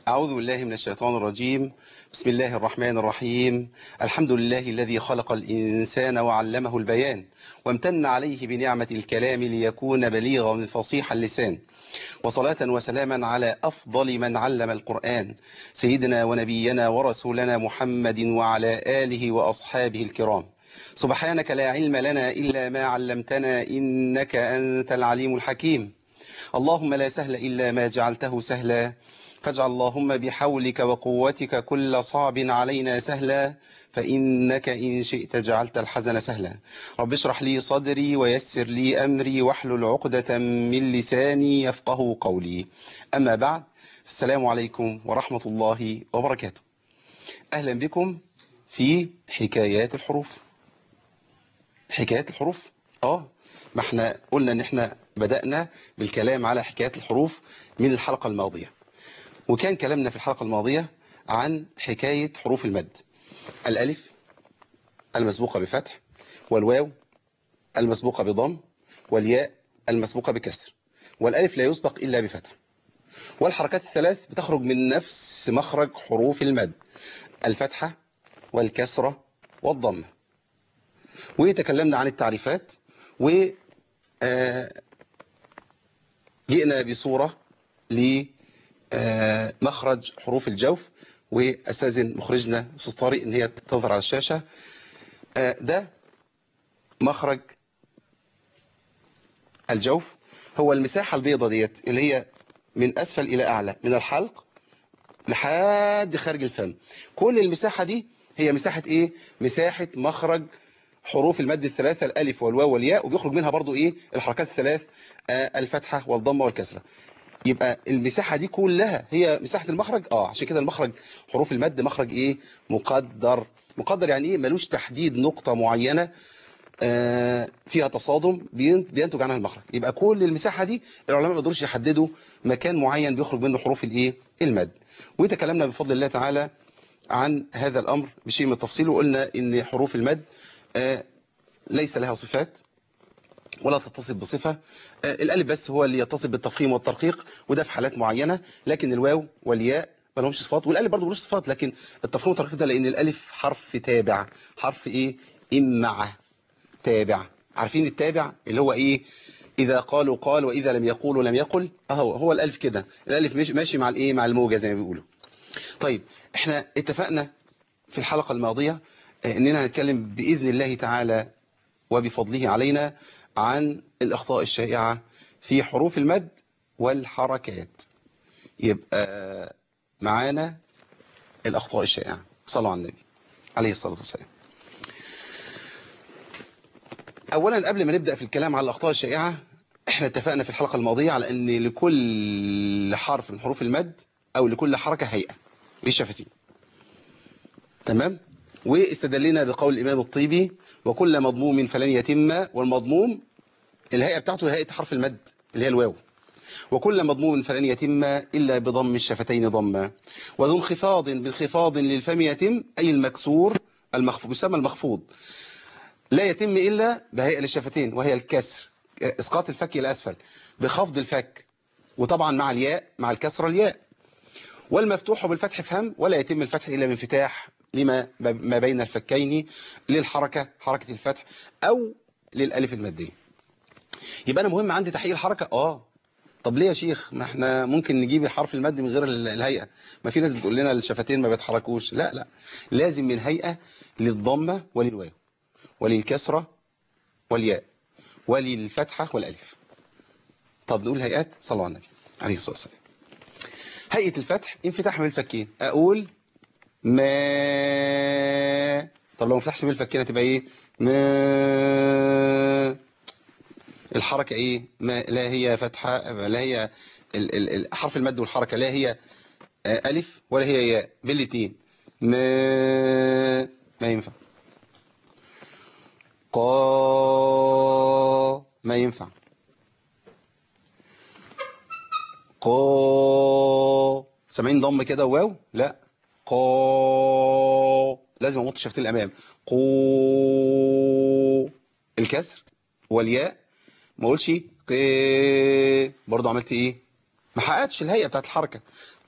أعوذ بالله من الشيطان الرجيم بسم الله الرحمن الرحيم الحمد لله الذي خلق الإنسان وعلمه البيان وامتن عليه بنعمة الكلام ليكون بليغا فصيح اللسان وصلاة وسلاما على أفضل من علم القرآن سيدنا ونبينا ورسولنا محمد وعلى آله وأصحابه الكرام سبحانك لا علم لنا إلا ما علمتنا إنك أنت العليم الحكيم اللهم لا سهل إلا ما جعلته سهلا فاجعل اللهم بحولك وقوتك كل صعب علينا سهلا فإنك إن شئت جعلت الحزن سهلا رب اشرح لي صدري ويسر لي أمري واحلل عقدة من لساني يفقه قولي أما بعد السلام عليكم ورحمة الله وبركاته أهلا بكم في حكايات الحروف حكايات الحروف اه ما احنا قلنا ان احنا بدأنا بالكلام على حكايات الحروف من الحلقة الماضية وكان كلامنا في الحلقة الماضية عن حكاية حروف المد الألف المسبوقة بفتح والواو المسبوقة بضم والياء المسبوقة بكسر والألف لا يسبق إلا بفتح والحركات الثلاث بتخرج من نفس مخرج حروف المد الفتحة والكسرة والضمة وتكلمنا عن التعريفات و جئنا بصورة لمخرج حروف الجوف واستاذن مخرجنا استاذ طارق ان هي تظهر على الشاشة ده مخرج الجوف هو المساحة البيضة ديت اللي هي من اسفل الى اعلى من الحلق لحد خارج الفم كل المساحة دي هي مساحة ايه مساحة مخرج حروف المد الثلاثة الألف والواو والياء وبيخرج منها برضو إيه الحركات الثلاث آه الفتحة والضمة والكسرة يبقى المساحة دي كلها هي مساحة المخرج آه عشان كده المخرج حروف المد مخرج إيه مقدر مقدر يعني إيه ملوش تحديد نقطة معينة آه فيها تصادم بينتج عنها المخرج يبقى كل المساحة دي العلماء ما يقدروش يحددوا مكان معين بيخرج منه حروف الإيه المد وتكلمنا بفضل الله تعالى عن هذا الأمر بشيء من التفصيل وقلنا إن حروف المد ليس لها صفات ولا تتصف بصفة الألف بس هو اللي يتصف بالتفخيم والترقيق وده في حالات معينة لكن الواو والياء ما لهمش صفات والألف برضه ملوش صفات لكن التفخيم والترقيق ده لأن الألف حرف تابع حرف إيه إمعة تابع عارفين التابع اللي هو إيه إذا قالوا قال وإذا لم يقولوا لم يقل أهو هو الألف كده الألف ماشي مع الإيه مع الموجة زي ما بيقولوا طيب احنا اتفقنا في الحلقة الماضية اننا هنتكلم باذن الله تعالى وبفضله علينا عن الاخطاء الشائعه في حروف المد والحركات يبقى معانا الاخطاء الشائعه صلوا على النبي عليه الصلاه والسلام اولا قبل ما نبدا في الكلام على الاخطاء الشائعه احنا اتفقنا في الحلقه الماضيه على ان لكل حرف من حروف المد او لكل حركه هيئه للشفتين تمام واستدلنا بقول الإمام الطيبي وكل مضموم فلن يتم والمضموم الهيئة بتاعته هيئة حرف المد اللي هي الواو وكل مضموم فلن يتم إلا بضم الشفتين ضما وذو انخفاض بانخفاض للفم يتم أي المكسور المخفوض يسمى المخفوض لا يتم إلا بهيئة للشفتين وهي الكسر إسقاط الفك إلى أسفل بخفض الفك وطبعا مع الياء مع الكسر الياء والمفتوح بالفتح فهم ولا يتم الفتح إلا بانفتاح لما ما بين الفكين للحركة حركة الفتح أو للألف المادية يبقى أنا مهم عندي تحقيق الحركة آه طب ليه يا شيخ ما احنا ممكن نجيب الحرف المادي من غير الهيئة ما في ناس بتقول لنا الشفتين ما بيتحركوش لا لا لازم من هيئة للضمة وللواو وللكسرة والياء وللفتحة والألف طب نقول هيئات صلوا على النبي عليه الصلاة والسلام هيئة الفتح انفتاح من الفكين أقول ما طب لو ما فتحش بالفكين هتبقى ايه ما الحركة ايه ما لا هي فتحة لا هي ال ال حرف المد والحركة لا هي ألف ولا هي ياء بالاتين ما ما ينفع قا ما ينفع قا سامعين ضم كده واو لا قا لازم امط الشفتين الامام قو الكسر والياء ما اقولش ق برضه عملت ايه ما حققتش الهيئه بتاعت الحركه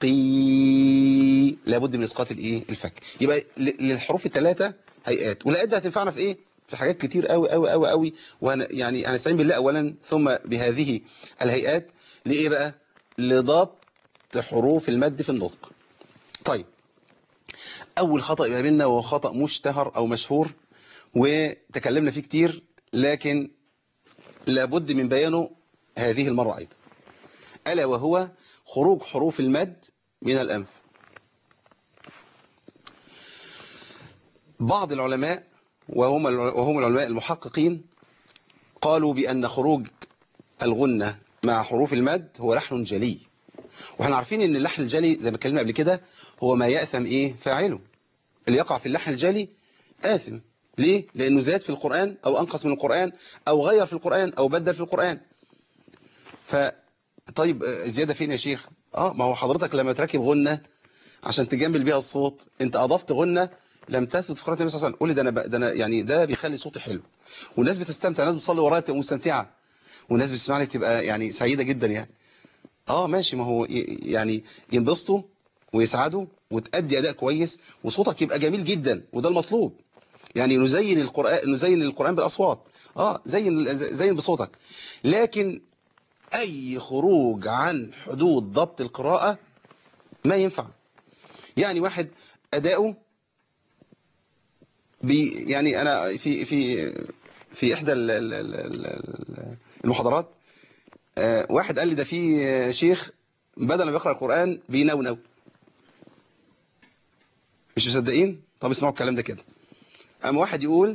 قي لابد من اسقاط الايه الفك يبقى ل- للحروف الثلاثه هيئات والهيئات دي هتنفعنا في ايه في حاجات كتير قوي قوي قوي قوي وهن يعني هنستعين بالله اولا ثم بهذه الهيئات لايه بقى لضبط حروف المد في النطق طيب اول خطا يقابلنا وهو خطا مشتهر او مشهور وتكلمنا فيه كتير لكن لابد من بيانه هذه المره ايضا الا وهو خروج حروف المد من الانف بعض العلماء وهم وهم العلماء المحققين قالوا بأن خروج الغنة مع حروف المد هو لحن جلي واحنا عارفين ان اللحن الجلي زي ما اتكلمنا قبل كده هو ما يأثم ايه فاعله اللي يقع في اللحن الجلي آثم ليه؟ لأنه زاد في القرآن أو أنقص من القرآن أو غير في القرآن أو بدل في القرآن ف طيب آه، زيادة فين يا شيخ؟ اه ما هو حضرتك لما تركب غنة عشان تجمل بيها الصوت انت أضفت غنة لم تثبت في قراءة النبي صلى الله عليه وسلم قول لي ده انا ب- ده انا يعني ده بيخلي صوتي حلو والناس بتستمتع الناس بتصلي ورايا بتبقى مستمتعة والناس بتسمعني بتبقى يعني سعيدة جدا يعني اه ماشي ما هو ي- يعني ينبسطوا ويسعدوا وتأدي أداء كويس وصوتك يبقى جميل جدا وده المطلوب يعني نزين القرآن نزين القرآن بالأصوات اه زين زين بصوتك لكن أي خروج عن حدود ضبط القراءة ما ينفع يعني واحد أداؤه بي يعني أنا في في في إحدى ال- ال- ال- ال- المحاضرات آه، واحد قال لي ده في آه، شيخ بدل ما بيقرأ القرآن بينونو مش مصدقين طب اسمعوا الكلام ده كده أما واحد يقول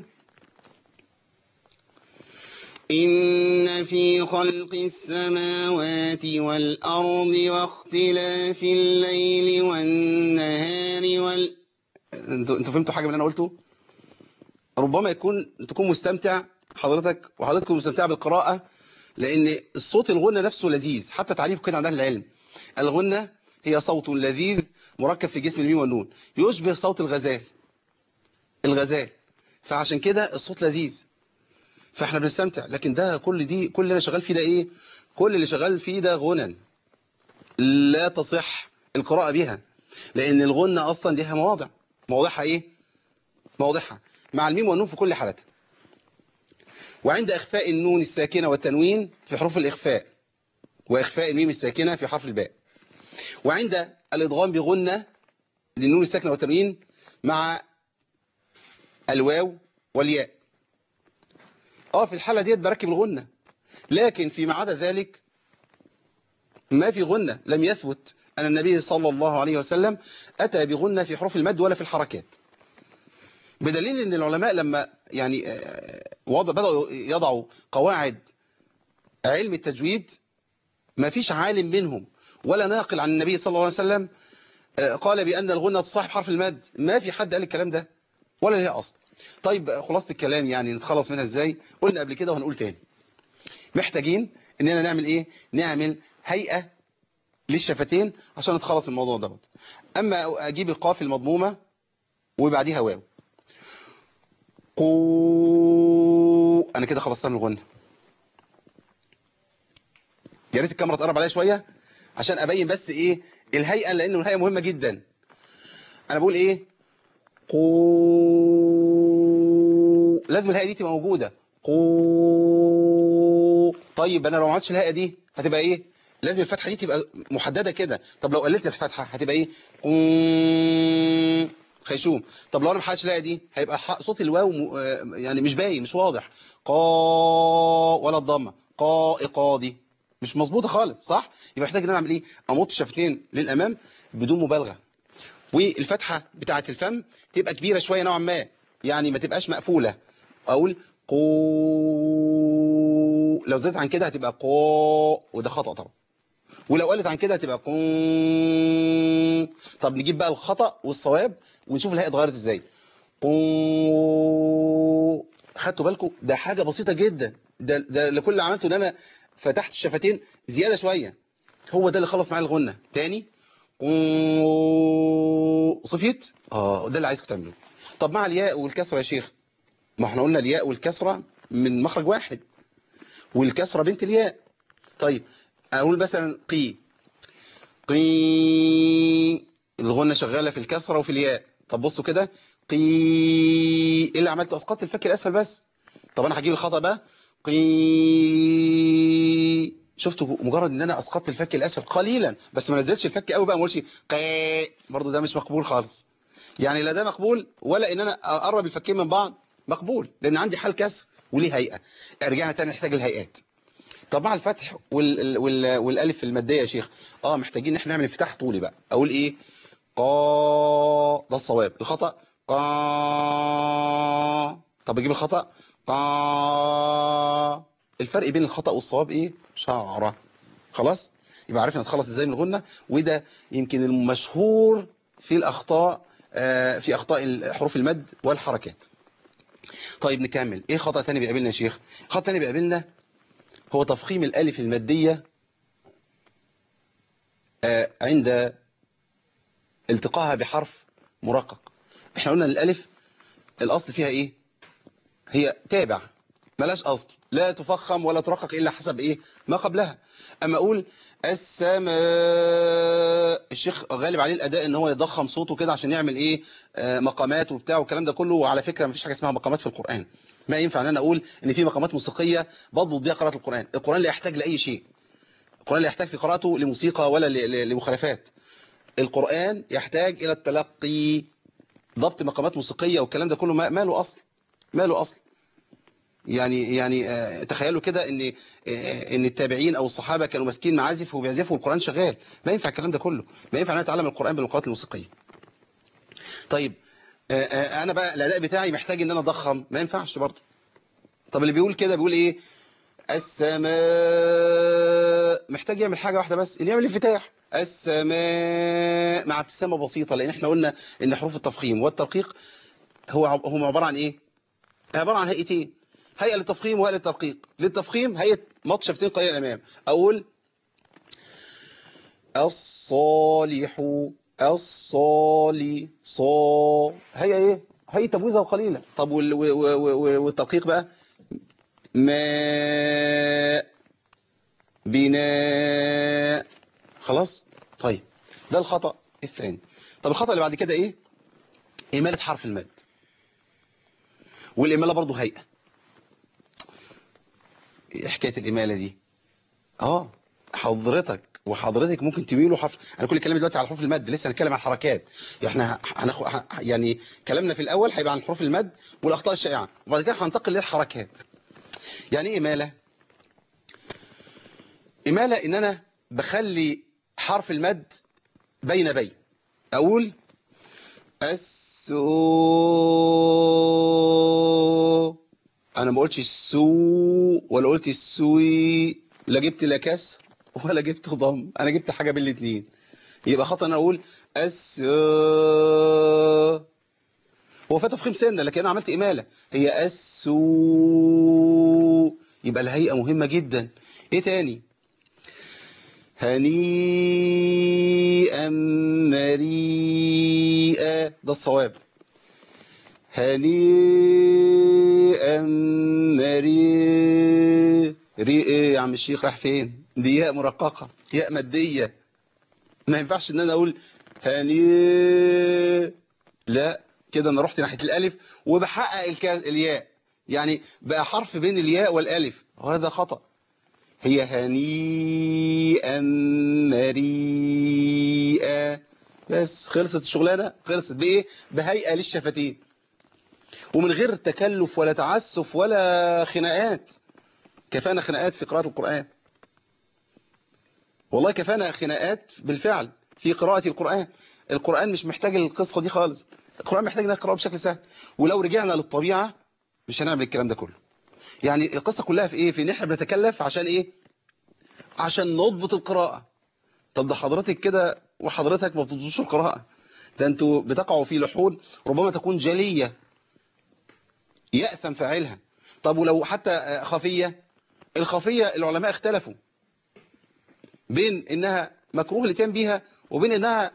إن في خلق السماوات والأرض واختلاف الليل والنهار وال انتوا انتوا فهمتوا حاجة من اللي انا قلته ربما يكون تكون مستمتع حضرتك وحضرتكم مستمتع بالقراءة لأن الصوت الغنى نفسه لذيذ حتى تعريفه كده عند أهل العلم الغنى هي صوت لذيذ مركب في جسم الميم والنون يشبه صوت الغزال الغزال فعشان كده الصوت لذيذ فاحنا بنستمتع لكن ده كل دي كل اللي انا شغال فيه ده ايه كل اللي شغال فيه ده غنى لا تصح القراءة بها لأن الغنى أصلا ليها مواضع مواضعها إيه مواضعها مع الميم والنون في كل حالتها وعند إخفاء النون الساكنة والتنوين في حروف الإخفاء وإخفاء الميم الساكنة في حرف الباء وعند الإضغام بغنة للنون الساكنة والتنوين مع الواو والياء اه في الحالة ديت بركب الغنة لكن فيما عدا ذلك ما في غنة لم يثبت أن النبي صلى الله عليه وسلم أتى بغنة في حروف المد ولا في الحركات بدليل أن العلماء لما يعني آه، وضع بدأوا يضعوا قواعد علم التجويد ما فيش عالم منهم ولا ناقل عن النبي صلى الله عليه وسلم آه، قال بأن الغنة تصاحب حرف المد ما في حد قال الكلام ده ولا ليها أصل طيب خلاصة الكلام يعني نتخلص منها ازاي قلنا قبل كده وهنقول تاني محتاجين اننا نعمل ايه نعمل هيئة للشفتين عشان نتخلص من الموضوع دوت اما اجيب القاف المضمومة وبعديها واو قو انا كده خلصتها من الغنة يا ريت الكاميرا تقرب عليا شوية عشان ابين بس ايه الهيئة لانه الهيئة مهمة جدا انا بقول ايه قو لازم الهيئة دي تبقى موجودة قو طيب انا لو ما عملتش الهيئة دي هتبقى ايه لازم الفتحة دي تبقى محددة كده طب لو قللت الفتحة هتبقى ايه قو خيشوم طب لو انا ما حدش الهيئة دي هيبقى ح- صوت الواو م- آه، يعني مش باين مش واضح قا ولا الضمة قا إقا دي مش مظبوطة خالص صح يبقى محتاج ان انا اعمل ايه امط الشفتين للامام بدون مبالغة والفتحة بتاعة الفم تبقى كبيرة شوية نوعا ما يعني ما تبقاش مقفولة أقول قو لو زادت عن كده هتبقى قو وده خطأ طبعا ولو قلت عن كده هتبقى قو طب نجيب بقى الخطأ والصواب ونشوف الهيئة اتغيرت ازاي قو خدتوا بالكم ده حاجة بسيطة جدا ده, ده لكل اللي عملته ان انا فتحت الشفتين زيادة شوية هو ده اللي خلص معايا الغنة تاني قو- صفيت اه ده اللي عايزكم تعملوه طب مع الياء والكسره يا شيخ ما احنا قلنا الياء والكسره من مخرج واحد والكسره بنت الياء طيب اقول مثلا قي قي الغنة شغالة في الكسرة وفي الياء طب بصوا كده قي ايه اللي عملته اسقطت الفك الاسفل بس طب انا هجيب الخطأ بقى قي شفتوا مجرد ان انا اسقطت الفك الاسفل قليلا بس ما نزلتش الفك قوي بقى ما اقولش قي برضه ده مش مقبول خالص يعني لا ده مقبول ولا ان انا اقرب الفكين من بعض مقبول لان عندي حال كسر وليه هيئه رجعنا تاني نحتاج الهيئات طب مع الفتح وال... وال... والالف الماديه يا شيخ اه محتاجين ان احنا نعمل انفتاح طولي بقى اقول ايه قا ده الصواب الخطا قا طب اجيب الخطا قا الفرق بين الخطا والصواب ايه شعره خلاص يبقى عرفنا نتخلص ازاي من الغنه وده يمكن المشهور في الاخطاء آه في اخطاء حروف المد والحركات طيب نكمل ايه خطأ تاني بيقابلنا يا شيخ خطأ تاني بيقابلنا هو تفخيم الالف المادية آه عند التقاها بحرف مرقق احنا قلنا الالف الاصل فيها ايه هي تابع ملاش اصل لا تفخم ولا ترقق الا حسب ايه ما قبلها اما اقول السماء الشيخ غالب عليه الاداء ان هو يضخم صوته كده عشان يعمل ايه آه مقامات وبتاع والكلام ده كله وعلى فكره مفيش حاجه اسمها مقامات في القران ما ينفع ان انا اقول ان في مقامات موسيقيه بضبط بيها قراءه القران القران لا يحتاج لاي شيء القران لا يحتاج في قراءته لموسيقى ولا لمخالفات القران يحتاج الى التلقي ضبط مقامات موسيقيه والكلام ده كله ما له اصل ما له اصل يعني يعني آه تخيلوا كده ان آه ان التابعين او الصحابه كانوا ماسكين معازف وبيعزفوا القران شغال ما ينفع الكلام ده كله ما ينفع ان اتعلم القران بالمقامات الموسيقيه طيب آه انا بقى الاداء بتاعي محتاج ان انا اضخم ما ينفعش برضه طب اللي بيقول كده بيقول ايه السماء محتاج يعمل حاجه واحده بس اللي يعمل انفتاح السماء مع ابتسامه بسيطه لان احنا قلنا ان حروف التفخيم والترقيق هو هم عباره عن ايه عباره عن هيئتين هيئة للتفخيم وهيئة للترقيق للتفخيم هيئة مط شفتين قليلا الأمام أقول الصالح الصالي صا هي إيه هي تبويزة وقليلة طب وال... والترقيق بقى ماء بناء خلاص طيب ده الخطأ الثاني طب الخطأ اللي بعد كده إيه إمالة حرف المد والإمالة برضو هيئة ايه حكايه الاماله دي اه حضرتك وحضرتك ممكن تميلوا حرف انا كل كلامي دلوقتي على حروف المد لسه هنتكلم عن الحركات احنا هناخ... يعني كلامنا في الاول هيبقى عن حروف المد والاخطاء الشائعه وبعد كده هننتقل للحركات يعني ايه اماله اماله ان انا بخلي حرف المد بين بين اقول السو انا ما قلتش السو ولا قلت السوي لا جبت لا كسر ولا جبت ضم انا جبت حاجه بين الاثنين يبقى خطا انا اقول اس هو فات تفخيم سنه لكن انا عملت اماله هي السو يبقى الهيئه مهمه جدا ايه تاني هنيئا مريئا ده الصواب هنيئا مريئا ري ايه يا عم الشيخ راح فين دي ياء مرققه ياء ماديه ما ينفعش ان انا اقول هني لا كده انا رحت ناحيه الالف وبحقق الكا... الياء يعني بقى حرف بين الياء والالف وهذا خطأ هي هنيئا مريئا بس خلصت الشغلانه خلصت بايه بهيئه للشفتين ومن غير تكلف ولا تعسف ولا خناقات كفانا خناقات في قراءة القرآن والله كفانا خناقات بالفعل في قراءة القرآن القرآن مش محتاج القصة دي خالص القرآن محتاج نقرأه بشكل سهل ولو رجعنا للطبيعة مش هنعمل الكلام ده كله يعني القصة كلها في ايه في ان احنا بنتكلف عشان ايه عشان نضبط القراءة طب ده حضرتك كده وحضرتك ما بتضبطوش القراءة ده انتوا بتقعوا في لحون ربما تكون جلية يأثم فاعلها طب ولو حتى خفية الخفية العلماء اختلفوا بين انها مكروه الاتيان بيها وبين انها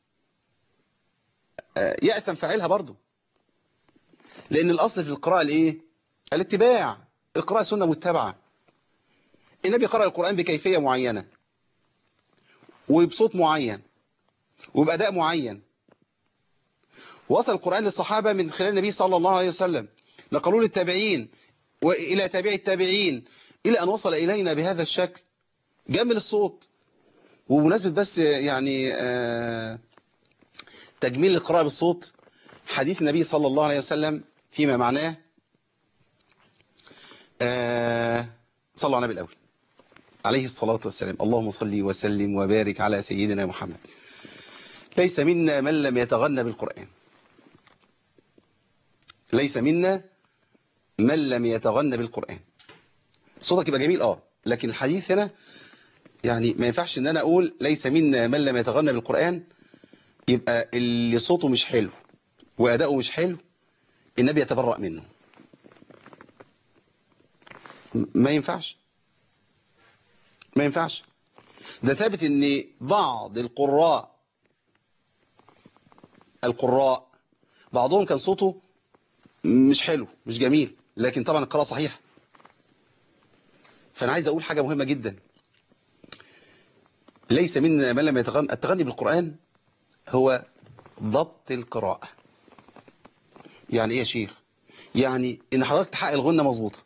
يأثم فاعلها برضو لان الاصل في القراءة الايه الاتباع القراءة سنة متبعة النبي قرأ القرآن بكيفية معينة وبصوت معين وبأداء معين وصل القرآن للصحابة من خلال النبي صلى الله عليه وسلم نقلوا للتابعين وإلى تابع التابعين إلى أن وصل إلينا بهذا الشكل جمل الصوت وبمناسبة بس يعني آه تجميل القراءة بالصوت حديث النبي صلى الله عليه وسلم فيما معناه آه صلوا على النبي الأول عليه الصلاة والسلام اللهم صل وسلم وبارك على سيدنا محمد ليس منا من لم يتغنى بالقرآن ليس منا من لم يتغنى بالقرآن صوتك يبقى جميل اه لكن الحديث هنا يعني ما ينفعش ان انا اقول ليس منا من لم يتغنى بالقرآن يبقى اللي صوته مش حلو واداؤه مش حلو النبي يتبرأ منه ما ينفعش ما ينفعش ده ثابت ان بعض القراء القراء بعضهم كان صوته مش حلو مش جميل لكن طبعا القراءة صحيحة فأنا عايز أقول حاجة مهمة جدا ليس من من لم يتغنى التغني بالقرآن هو ضبط القراءة يعني ايه يا شيخ يعني ان حضرتك تحقق الغنة مظبوطة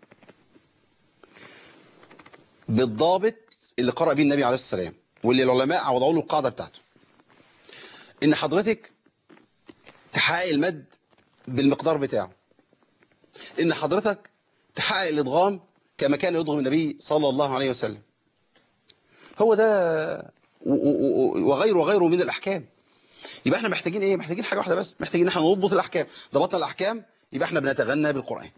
بالضابط اللي قرأ به النبي عليه السلام واللي العلماء عوضوا له القاعدة بتاعته ان حضرتك تحقق المد بالمقدار بتاعه ان حضرتك تحقق الادغام كما كان يدغم النبي صلى الله عليه وسلم هو ده وغيره وغيره من الاحكام يبقى احنا محتاجين ايه محتاجين حاجه واحده بس محتاجين احنا نضبط الاحكام ضبطنا الاحكام يبقى احنا بنتغنى بالقران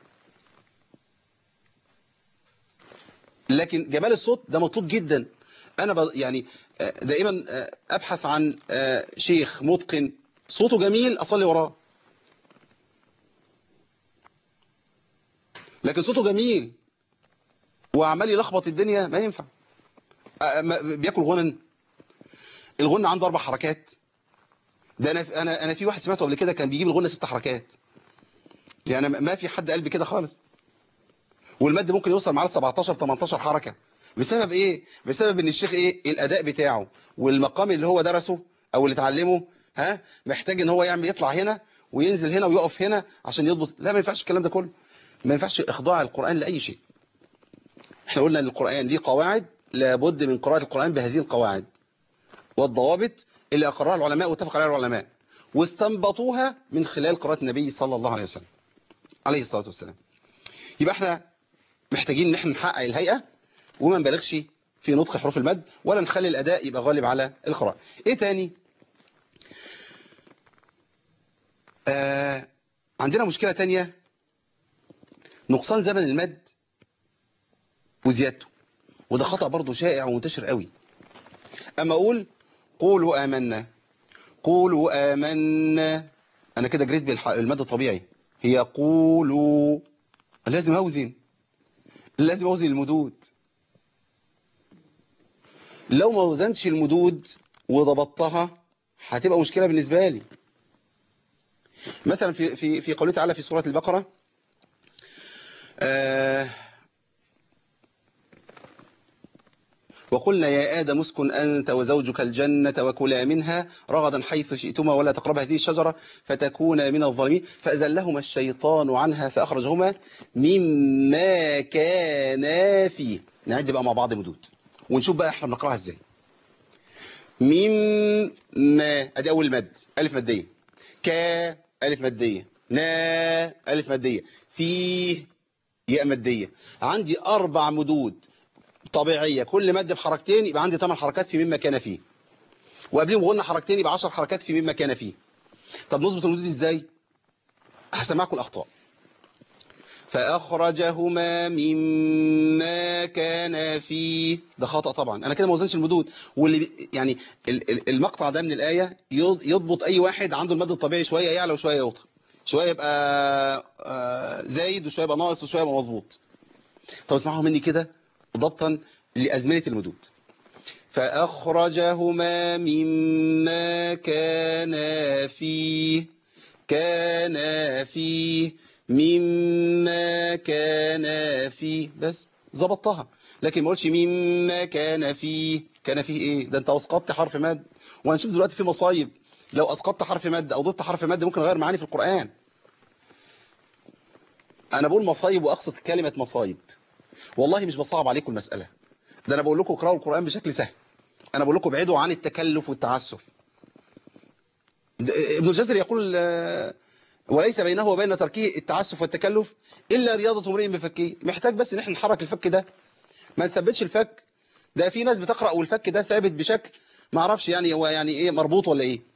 لكن جمال الصوت ده مطلوب جدا انا ب... يعني دائما ابحث عن شيخ متقن صوته جميل اصلي وراه لكن صوته جميل وعمال يلخبط الدنيا ما ينفع بياكل غنن الغنى عنده اربع حركات ده انا انا انا في واحد سمعته قبل كده كان بيجيب الغنى ست حركات يعني ما في حد قال بكده خالص والمد ممكن يوصل معاه ل 17 18 حركه بسبب ايه بسبب ان الشيخ ايه الاداء بتاعه والمقام اللي هو درسه او اللي اتعلمه ها محتاج ان هو يعمل يطلع هنا وينزل هنا ويقف هنا عشان يضبط لا ما ينفعش الكلام ده كله ما ينفعش اخضاع القرآن لاي شيء احنا قلنا ان القرآن ليه قواعد لابد من قراءة القرآن بهذه القواعد والضوابط اللي اقرها العلماء واتفق عليها العلماء واستنبطوها من خلال قراءة النبي صلى الله عليه وسلم عليه الصلاة والسلام يبقى احنا محتاجين ان احنا نحقق الهيئة وما نبالغش في نطق حروف المد ولا نخلي الاداء يبقى غالب على القراءة ايه تاني آه عندنا مشكلة تانية نقصان زمن المد وزيادته وده خطأ برضه شائع ومنتشر قوي اما اقول قولوا آمنا قولوا آمنا انا كده جريت بالمد الطبيعي هي قولوا لازم اوزن لازم اوزن المدود لو ما وزنتش المدود وضبطتها هتبقى مشكلة بالنسبة لي مثلا في في في قوله تعالى في سورة البقرة آه وقلنا يا آدم اسكن أنت وزوجك الجنة وكلا منها رغدا حيث شئتما ولا تقرب هذه الشجرة فتكونا من الظالمين فأزلهما الشيطان عنها فأخرجهما مما كانا فيه نعد بقى مع بعض مدود ونشوف بقى احنا بنقراها ازاي مما ادي اول مد الف ماديه كا الف ماديه نا الف ماديه فيه ياء ماديه عندي اربع مدود طبيعيه كل مد بحركتين يبقى عندي 8 حركات في مما كان فيه وقبلهم غنى حركتين يبقى 10 حركات في مما كان فيه طب نظبط المدود ازاي هسمعكم الاخطاء فأخرجهما مما كان فيه ده خطأ طبعا أنا كده ما وزنش المدود واللي يعني المقطع ده من الآية يضبط أي واحد عنده المد الطبيعي شوية يعلى وشوية يوطى شوية يبقى زايد وشوية يبقى ناقص وشوية يبقى مظبوط طب اسمعوا مني كده ضبطا لأزمنة المدود فأخرجهما مما كان فيه كان فيه مما كان فيه بس ظبطتها لكن ما قلتش مما كان فيه كان فيه ايه ده انت اسقطت حرف مد وهنشوف دلوقتي في مصايب لو اسقطت حرف مد او ضفت حرف مد ممكن اغير معاني في القرآن انا بقول مصايب واقصد كلمة مصايب والله مش بصعب عليكم المسألة ده انا بقول لكم اقرأوا القرآن بشكل سهل انا بقول لكم ابعدوا عن التكلف والتعسف ابن الجزري يقول وليس بينه وبين تركه التعسف والتكلف إلا رياضة امرئ بفكه محتاج بس ان احنا نحرك الفك ده ما نثبتش الفك ده في ناس بتقرأ والفك ده ثابت بشكل ما اعرفش يعني هو يعني ايه مربوط ولا ايه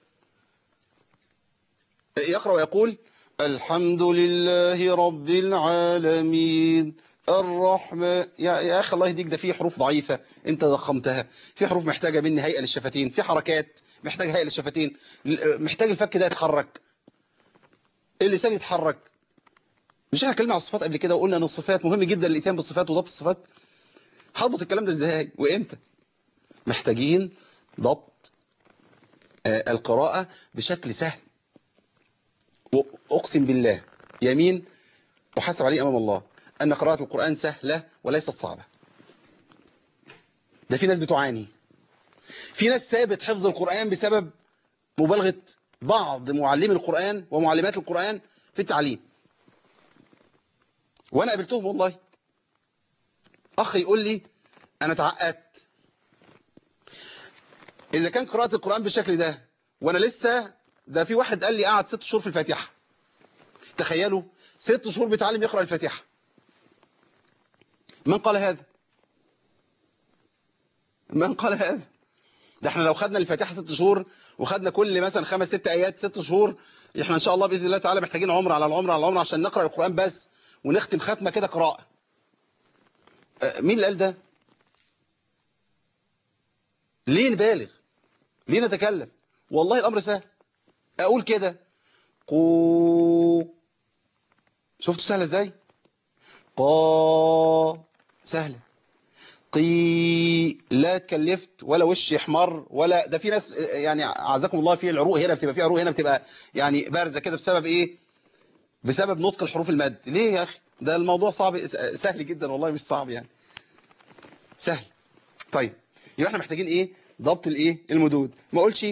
يقرأ ويقول الحمد لله رب العالمين الرحمة يا, يا أخي الله يهديك ده في حروف ضعيفة أنت ضخمتها في حروف محتاجة مني هيئة للشفتين في حركات محتاج هيئة للشفتين محتاج الفك ده يتحرك اللسان يتحرك مش احنا اتكلمنا على الصفات قبل كده وقلنا ان الصفات مهم جدا الاتيان بالصفات وضبط الصفات هضبط الكلام ده ازاي وامتى محتاجين ضبط آه القراءة بشكل سهل وأقسم بالله يمين وحسب عليه أمام الله أن قراءة القرآن سهلة وليست صعبة ده في ناس بتعاني في ناس ثابت حفظ القرآن بسبب مبالغة بعض معلمي القرآن ومعلمات القرآن في التعليم وأنا قابلتهم والله أخ يقول لي أنا تعقدت إذا كان قراءة القرآن بالشكل ده وأنا لسه ده في واحد قال لي قعد ست شهور في الفاتحة تخيلوا ست شهور بيتعلم يقرأ الفاتحة من قال هذا من قال هذا ده احنا لو خدنا الفاتحة ست شهور وخدنا كل مثلا خمس ست آيات ست شهور احنا ان شاء الله بإذن الله تعالى محتاجين عمر على العمر على العمر عشان نقرأ القرآن بس ونختم ختمة كده قراءة مين اللي قال ده ليه نبالغ ليه نتكلم والله الأمر سهل أقول كده قو شفتوا سهلة ازاي قا سهلة قي لا اتكلفت ولا وشي احمر ولا ده في ناس يعني عزكم الله في العروق هنا بتبقى في عروق هنا بتبقى يعني بارزة كده بسبب ايه بسبب نطق الحروف المد ليه يا اخي ده الموضوع صعب سهل جدا والله مش صعب يعني سهل طيب يبقى احنا محتاجين ايه ضبط الايه المدود ما اقولش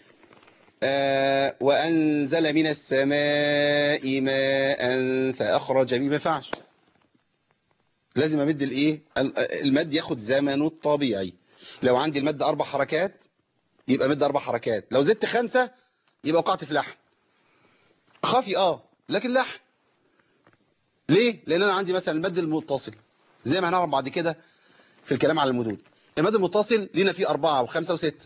آه وأنزل من السماء ماء فأخرج به ما ينفعش لازم أمد الإيه المد ياخد زمنه الطبيعي لو عندي المد أربع حركات يبقى مد أربع حركات لو زدت خمسة يبقى وقعت في لحن خافي آه لكن لحن ليه؟ لأن أنا عندي مثلا المد المتصل زي ما هنعرف بعد كده في الكلام على المدود المد المتصل لينا فيه أربعة وخمسة وستة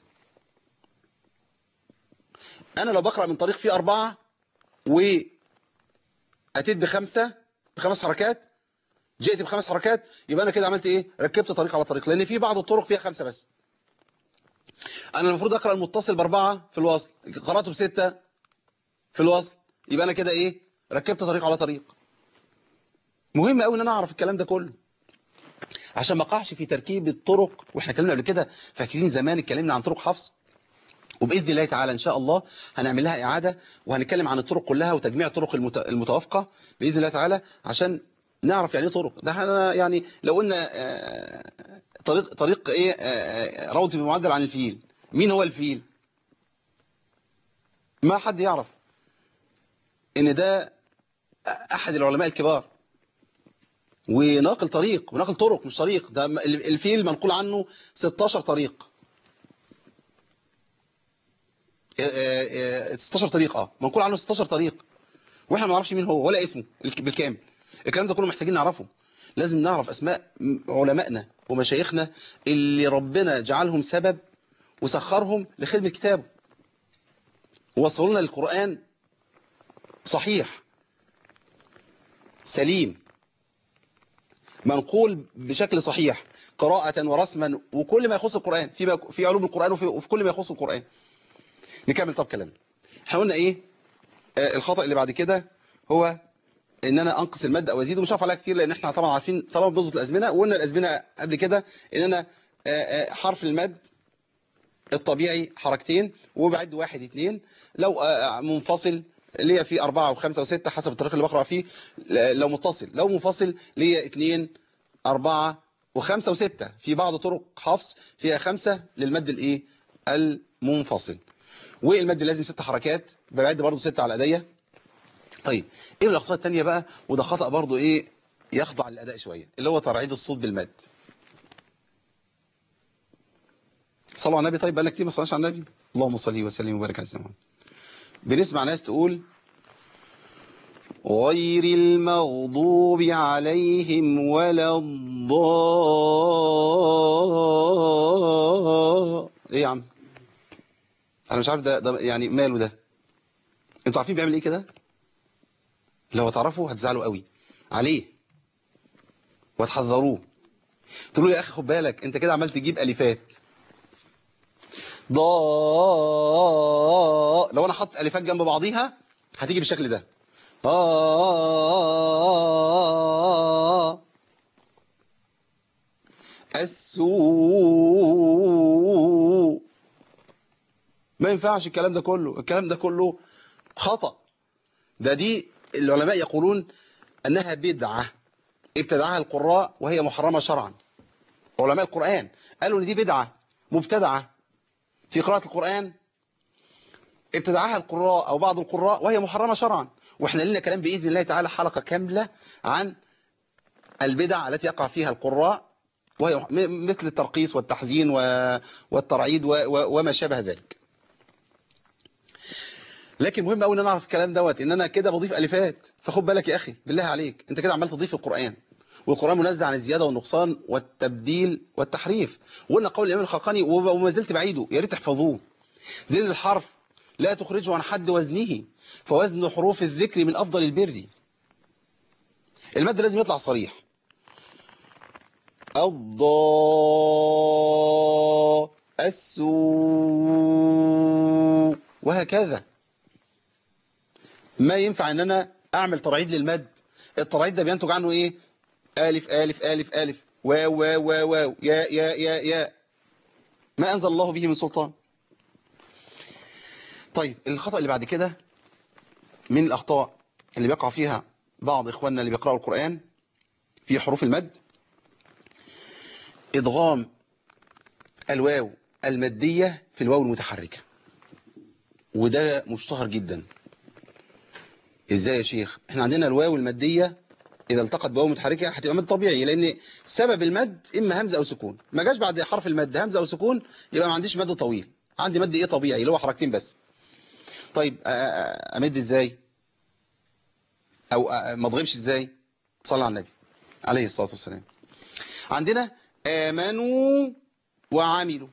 أنا لو بقرأ من طريق فيه أربعة وأتيت بخمسة بخمس حركات جئت بخمس حركات يبقى أنا كده عملت إيه ركبت طريق على طريق لأن في بعض الطرق فيها خمسة بس أنا المفروض أقرأ المتصل بأربعة في الوصل قرأته بستة في الوصل يبقى أنا كده إيه ركبت طريق على طريق مهم قوي ان انا اعرف الكلام ده كله عشان ما اقعش في تركيب الطرق واحنا اتكلمنا قبل كده فاكرين زمان اتكلمنا عن طرق حفص وباذن الله تعالى ان شاء الله هنعمل لها اعاده وهنتكلم عن الطرق كلها وتجميع الطرق المتوافقه باذن الله تعالى عشان نعرف يعني ايه طرق ده احنا يعني لو قلنا طريق طريق ايه روض بمعدل عن الفيل مين هو الفيل ما حد يعرف ان ده احد العلماء الكبار وناقل طريق وناقل طرق مش طريق ده الفيل منقول عنه 16 طريق 16 طريق اه منقول عنه 16 طريق واحنا ما نعرفش مين هو ولا اسمه بالكامل الكلام ده كله محتاجين نعرفه لازم نعرف اسماء علمائنا ومشايخنا اللي ربنا جعلهم سبب وسخرهم لخدمة كتابه ووصلوا لنا القرآن صحيح سليم منقول بشكل صحيح قراءة ورسما وكل ما يخص القرآن في في علوم القرآن وفي, وفي كل ما يخص القرآن نكمل طب كلامنا احنا قلنا ايه آه الخطأ اللي بعد كده هو ان انا انقص المادة او ازيده مش هعرف عليها كتير لان احنا طبعا عارفين طالما بنظبط الازمنه وقلنا الازمنه قبل كده ان انا آه آه حرف المد الطبيعي حركتين وبعد واحد اتنين لو منفصل ليا في أربعة وخمسة وستة حسب الطريق اللي بقرأ فيه لو متصل لو منفصل ليا اتنين أربعة وخمسة وستة في بعض طرق حفص فيها خمسة للمد الايه المنفصل والمد لازم ست حركات بعد برضو ستة على ايديا طيب ايه الاخطاء التانية بقى وده خطأ برضو ايه يخضع للاداء شوية اللي هو ترعيد الصوت بالمد صلوا على النبي طيب بقى كتير ما صلناش على النبي اللهم صل وسلم وبارك على سيدنا محمد بنسمع ناس تقول غير المغضوب عليهم ولا الضال ايه يا عم انا مش عارف ده, ده يعني ماله ده انتوا عارفين بيعمل ايه كده لو تعرفوا هتزعلوا قوي عليه وتحذروه تقولوا يا اخي خد بالك انت كده عمال تجيب الفات ضاء لو انا حط الفات جنب بعضيها هتيجي بالشكل ده آه السوء ما ينفعش الكلام ده كله الكلام ده كله خطأ ده دي العلماء يقولون أنها بدعة ابتدعها القراء وهي محرمة شرعا علماء القرآن قالوا ان دي بدعة مبتدعة في قراءة القرآن ابتدعها القراء أو بعض القراء وهي محرمة شرعا واحنا لنا كلام بإذن الله تعالى حلقة كاملة عن البدع التي يقع فيها القراء وهي مثل الترقيص والتحزين والترعيد وما شابه ذلك لكن مهم قوي ان انا اعرف الكلام دوت ان انا كده بضيف الفات فخد بالك يا اخي بالله عليك انت كده عمال تضيف القرآن والقرآن منزه عن الزيادة والنقصان والتبديل والتحريف وقلنا قول الإمام الخلقاني وما زلت بعيده يا ريت تحفظوه زين الحرف لا تخرجه عن حد وزنه فوزن حروف الذكر من أفضل البر المد لازم يطلع صريح الضاء السوء وهكذا ما ينفع ان انا اعمل ترعيد للمد الترعيد ده بينتج عنه ايه ألف ألف ألف ألف واو واو واو واو يا يا يا يا ما أنزل الله به من سلطان طيب الخطأ اللي بعد كده من الأخطاء اللي بيقع فيها بعض إخواننا اللي بيقرأوا القرآن في حروف المد إضغام الواو المادية في الواو المتحركة وده مشتهر جدا ازاي يا شيخ احنا عندنا الواو المادية إذا التقت بواو متحركة هتبقى مد طبيعي لأن سبب المد إما همزة أو سكون ما جاش بعد حرف المد همزة أو سكون يبقى ما عنديش مد طويل عندي مد إيه طبيعي اللي هو حركتين بس طيب أمد إزاي أو ما أضغمش إزاي صلى على النبي عليه الصلاة والسلام عندنا آمنوا وعملوا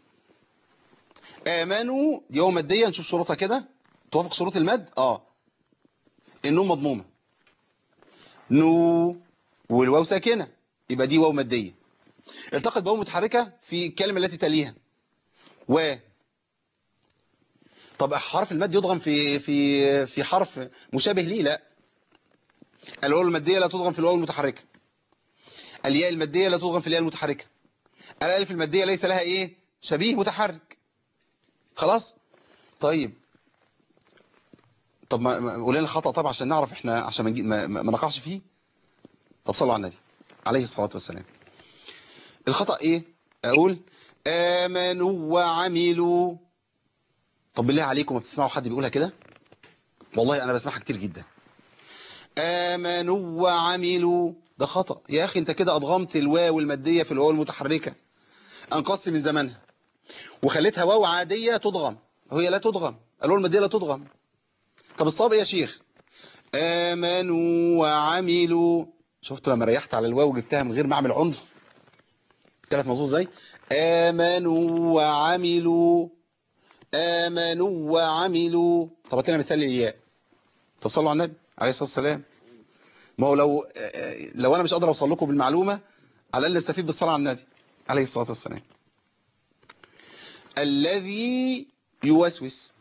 آمنوا دي هو مادية نشوف شروطها كده توافق شروط المد آه النون مضمومة نو والواو ساكنة يبقى دي واو مادية التقت بواو متحركة في الكلمة التي تليها و طب حرف المد يضغم في في في حرف مشابه ليه لا الواو المادية لا تضغم في الواو المتحركة الياء المادية لا تضغم في الياء المتحركة الالف المادية ليس لها ايه شبيه متحرك خلاص طيب طب ما قول لنا الخطأ طبعا عشان نعرف احنا عشان ما, ما, ما نقعش فيه طب صلوا على النبي عليه الصلاة والسلام الخطأ ايه اقول امنوا وعملوا طب بالله عليكم ما بتسمعوا حد بيقولها كده والله انا بسمعها كتير جدا امنوا وعملوا ده خطأ يا اخي انت كده اضغمت الواو المادية في الواو المتحركة انقصت من زمانها وخليتها واو عادية تضغم وهي لا تضغم الواو المادية لا تضغم طب الصواب ايه يا شيخ امنوا وعملوا شفت لما ريحت على الواو جبتها من غير ما اعمل عنف طلعت مظبوط ازاي امنوا وعملوا امنوا وعملوا طب هات لنا مثال للياء طب صلوا على النبي عليه الصلاه والسلام ما هو لو لو انا مش قادر اوصل لكم بالمعلومه على الاقل استفيد بالصلاه على النبي عليه الصلاه والسلام الذي يوسوس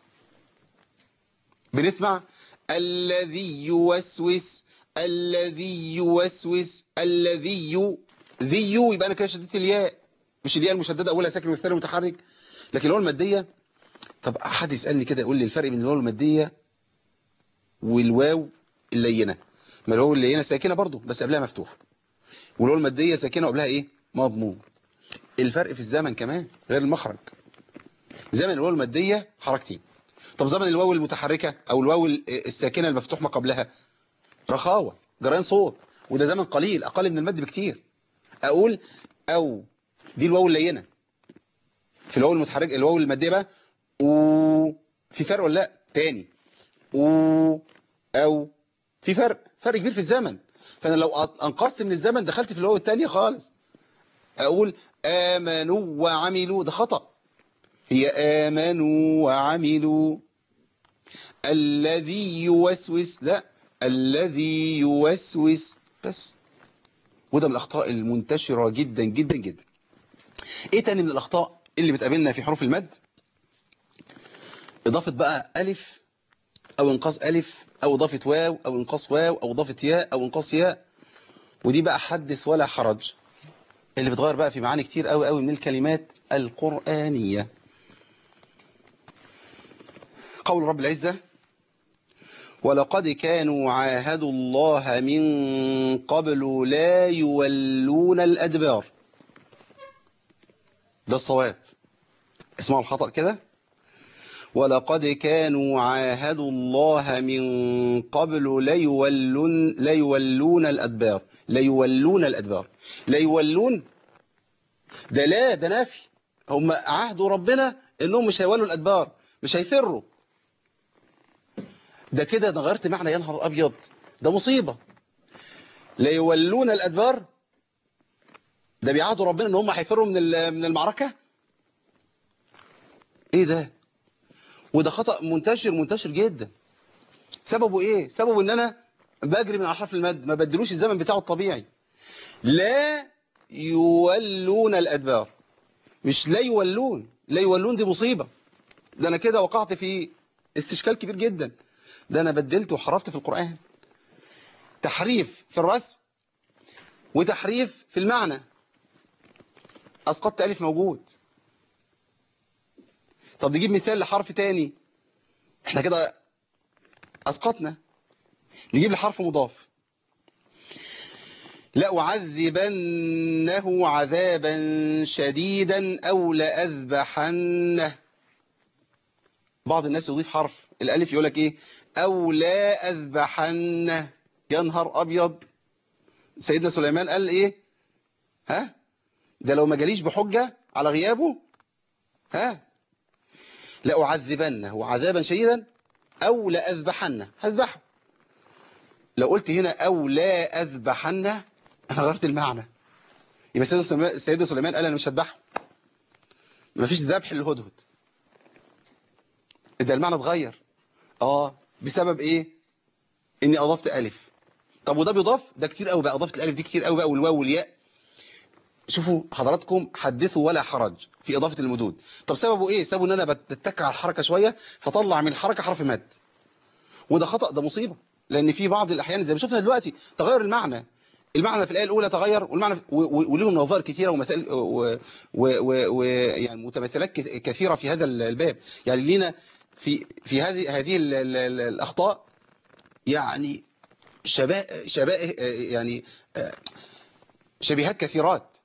بنسمع الذي يوسوس الذي يوسوس الذي يو ذي يو يبقى انا كده شددت الياء مش الياء المشدده اولها ساكن والثاني متحرك لكن الواو الماديه طب حد يسالني كده يقول لي الفرق بين الواو الماديه والواو اللينه ما الواو اللينه ساكنه برضو بس قبلها مفتوح والواو الماديه ساكنه وقبلها ايه مضموم الفرق في الزمن كمان غير المخرج زمن الواو المادية حركتين طب زمن الواو المتحركة او الواو الساكنة المفتوح ما قبلها رخاوة جريان صوت وده زمن قليل اقل من المد بكتير اقول او دي الواو اللينة في الواو المتحرك الواو المادية بقى او في فرق ولا لا تاني او او في فرق فرق كبير في الزمن فانا لو انقصت من الزمن دخلت في الواو الثانيه خالص اقول امنوا وعملوا ده خطأ هي امنوا وعملوا الذي يوسوس لا الذي يوسوس بس وده من الاخطاء المنتشرة جدا جدا جدا ايه تاني من الاخطاء اللي بتقابلنا في حروف المد اضافة بقى الف او انقاص الف او اضافة واو او انقاص واو او اضافة ياء او انقاص ياء ودي بقى حدث ولا حرج اللي بتغير بقى في معاني كتير قوي قوي من الكلمات القرآنية قول رب العزة ولقد كانوا عاهدوا الله من قبل لا يولون الأدبار ده الصواب اسمعوا الخطأ كده ولقد كانوا عاهدوا الله من قبل ليولون, ليولون الأدبار ليولون الأدبار ليولون ده لا ده نافي هم عهدوا ربنا انهم مش هيولوا الأدبار مش هيفروا ده كده ده غيرت معنى يا نهار أبيض ده مصيبة ليولون الأدبار ده بيعهدوا ربنا ان هم هيفروا من من المعركة ايه ده وده خطأ منتشر منتشر جدا سببه ايه سببه ان انا بجري من احرف المد ما بدلوش الزمن بتاعه الطبيعي لا يولون الادبار مش لا يولون لا يولون دي مصيبة ده انا كده وقعت في استشكال كبير جدا ده انا بدلت وحرفت في القرآن تحريف في الرسم وتحريف في المعنى اسقطت الف موجود طب نجيب مثال لحرف تاني احنا كده اسقطنا نجيب لحرف مضاف لأعذبنه عذابا شديدا أو لأذبحنه بعض الناس يضيف حرف الألف يقول لك إيه أو لا أذبحنه يا نهار أبيض سيدنا سليمان قال إيه ها ده لو ما جاليش بحجة على غيابه ها لأعذبنه عذابا شديدا أو لأذبحنه هذبحه لو قلت هنا أو لا أذبحنه أنا غيرت المعنى يبقى سيدنا سليمان قال أنا مش هذبحه مفيش ذبح للهدهد ده المعنى اتغير اه بسبب ايه اني اضفت الف طب وده بيضاف ده كتير قوي بقى اضافه الالف دي كتير قوي بقى والواو والياء شوفوا حضراتكم حدثوا ولا حرج في اضافه المدود طب سببه ايه سببه ان انا بتك على الحركه شويه فطلع من الحركه حرف مد وده خطا ده مصيبه لان في بعض الاحيان زي ما شفنا دلوقتي تغير المعنى المعنى في الآية الأولى تغير والمعنى ولهم نظائر كثيرة ومثال ويعني متمثلات كثيرة في هذا الباب يعني لينا في في هذه هذه ال ال ال الأخطاء يعني شباب شباب يعني شبيهات كثيرات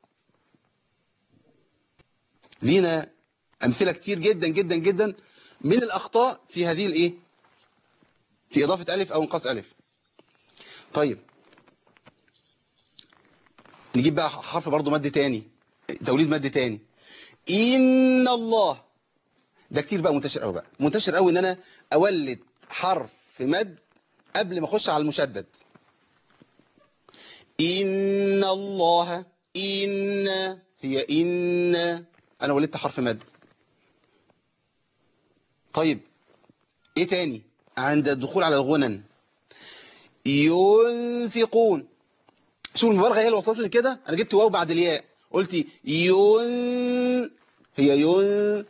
لينا أمثلة كتير جدا جدا جدا من الأخطاء في هذه الإيه في إضافة ألف أو انقاص ألف طيب نجيب بقى حرف برضه مد تاني توليد مد تاني إن الله ده كتير بقى منتشر قوي بقى منتشر قوي ان انا اولد حرف مد قبل ما اخش على المشدد ان الله ان هي ان انا ولدت حرف مد طيب ايه تاني عند الدخول على الغنن ينفقون شوف المبالغه هي اللي وصلت لي كده انا جبت واو بعد الياء قلت ين هي ين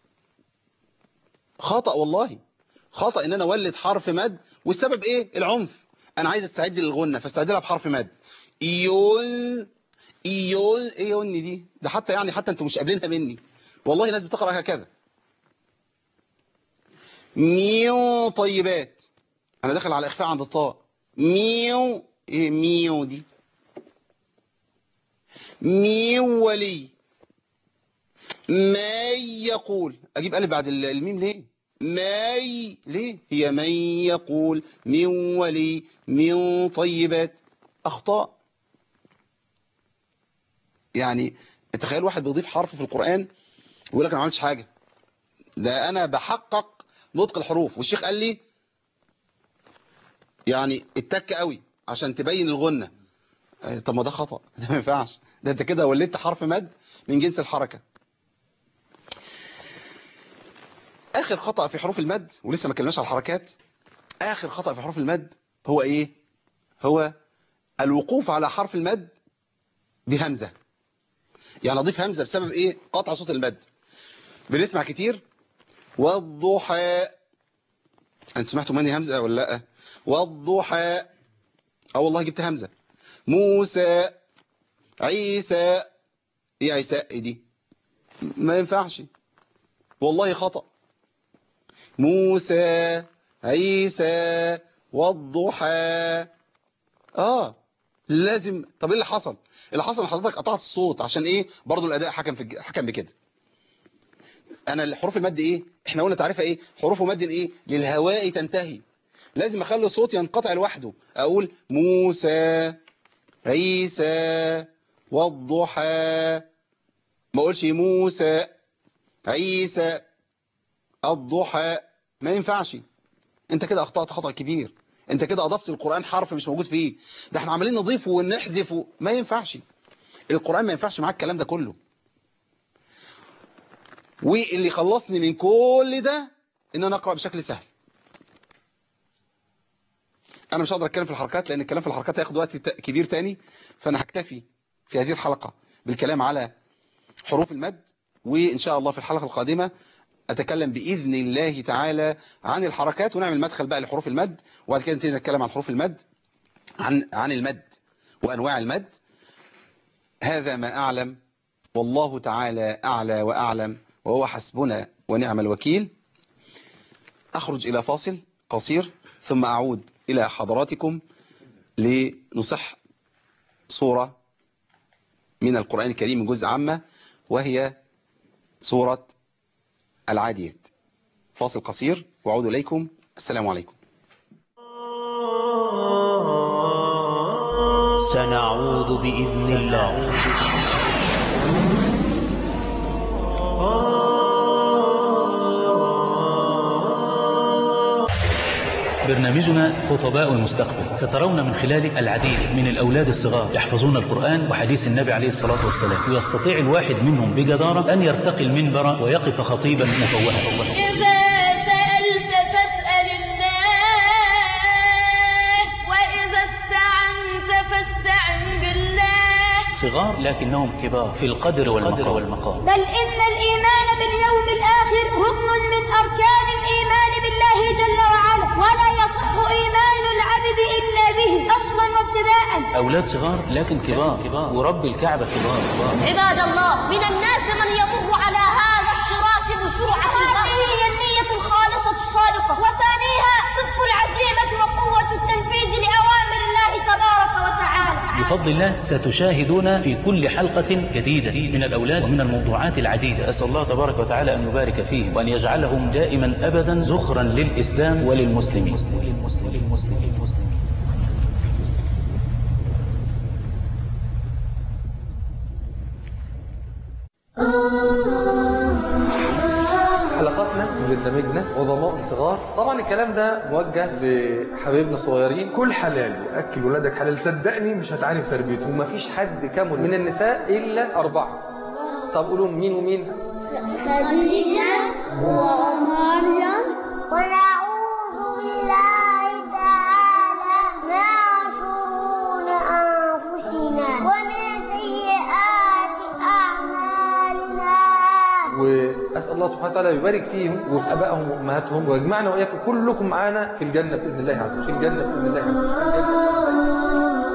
خطأ والله خطأ ان انا اولد حرف مد والسبب ايه العنف انا عايز استعد للغنة فاستعدلها بحرف مد يون يون ايه يون دي ده حتى يعني حتى انتوا مش قابلينها مني والله ناس بتقرأ هكذا ميو طيبات انا داخل على اخفاء عند الطاء ميو ايه ميو دي من ولي من يقول أجيب ألف بعد ال- الميم ليه ماي ليه هي من يقول من ولي من طيبات أخطاء يعني تخيل واحد بيضيف حرف في القرآن ويقول لك أنا ما عملتش حاجة ده أنا بحقق نطق الحروف والشيخ قال لي يعني اتك قوي عشان تبين الغنة آه، طب ما ده خطأ ده ما ينفعش ده انت كده ولدت حرف مد من جنس الحركة آخر خطأ في حروف المد ولسه ما اتكلمناش على الحركات آخر خطأ في حروف المد هو إيه هو الوقوف على حرف المد بهمزة يعني أضيف همزة بسبب إيه قطع صوت المد بنسمع كتير والضحى أنت سمعتوا مني همزة ولا لأ والضحى اه والله جبت همزة موسى عيسى ايه عيسى إيه دي ما ينفعش والله خطأ موسى عيسى والضحى اه لازم طب ايه اللي حصل اللي حصل إن حضرتك قطعت الصوت عشان ايه برضو الاداء حكم في حكم بكده انا الحروف المد ايه احنا قلنا تعريفها ايه حروف مد ايه للهواء تنتهي لازم اخلي الصوت ينقطع لوحده اقول موسى عيسى والضحى ما اقولش موسى عيسى الضحى ما ينفعش انت كده اخطأت خطأ كبير انت كده اضفت القرآن حرف مش موجود فيه ده احنا عمالين نضيفه ونحذفه ما ينفعش القرآن ما ينفعش معاك الكلام ده كله واللي خلصني من كل ده ان انا اقرأ بشكل سهل انا مش هقدر اتكلم في الحركات لان الكلام في الحركات هياخد وقت ت- كبير تاني فانا هكتفي في هذه الحلقة بالكلام على حروف المد وان شاء الله في الحلقة القادمة اتكلم باذن الله تعالى عن الحركات ونعمل مدخل بقى لحروف المد وبعد كده نبتدي نتكلم عن حروف المد عن عن المد وانواع المد هذا ما اعلم والله تعالى اعلى واعلم وهو حسبنا ونعم الوكيل اخرج الى فاصل قصير ثم اعود الى حضراتكم لنصح صورة من القرآن الكريم من جزء عامة وهي سورة العاديات فاصل قصير وأعود إليكم السلام عليكم سنعود بإذن الله برنامجنا خطباء المستقبل سترون من خلاله العديد من الأولاد الصغار يحفظون القرآن وحديث النبي عليه الصلاة والسلام ويستطيع الواحد منهم بجدارة أن يرتقي المنبر ويقف خطيبا مفوها إذا سألت فاسأل الله وإذا استعنت فاستعن بالله صغار لكنهم كبار في القدر والمقام, والمقام. بل إن الإيمان باليوم الآخر ركن من أركان الإيمان بالله جل وعلا ولا يصح إيمان العبد إلا به أصلا وابتداء أولاد صغار لكن كبار, كبار. ورب الكعبة كبار, كبار. عباد الله من الناس من يمر على هذا الصراط بسرعة هذه هي النية الخالصة الصادقة وثانيها صدق العزيمة وقوة التنفيذ لأوامر الله تبارك وتعالى بفضل الله ستشاهدون في كل حلقة جديدة من الأولاد ومن الموضوعات العديدة أسأل الله تبارك وتعالى أن يبارك فيهم وأن يجعلهم دائما أبدا زخرا للإسلام وللمسلمين حلقاتنا وبرنامجنا عظماء صغار طبعا الكلام ده موجه لحبايبنا الصغيرين كل حلال واكل ولادك حلال صدقني مش هتعاني في تربيتهم ومفيش حد كامل من النساء الا اربعه طب قولوا مين ومين خديجة ومريم ونعوذ بالله تعالى من شرور أنفسنا ومن سيئات أعمالنا واسال الله سبحانه وتعالى يبارك فيهم وفي ابائهم وامهاتهم ويجمعنا واياكم كلكم معانا في الجنه باذن الله عز وجل في الجنه باذن الله عز وجل في الجنة.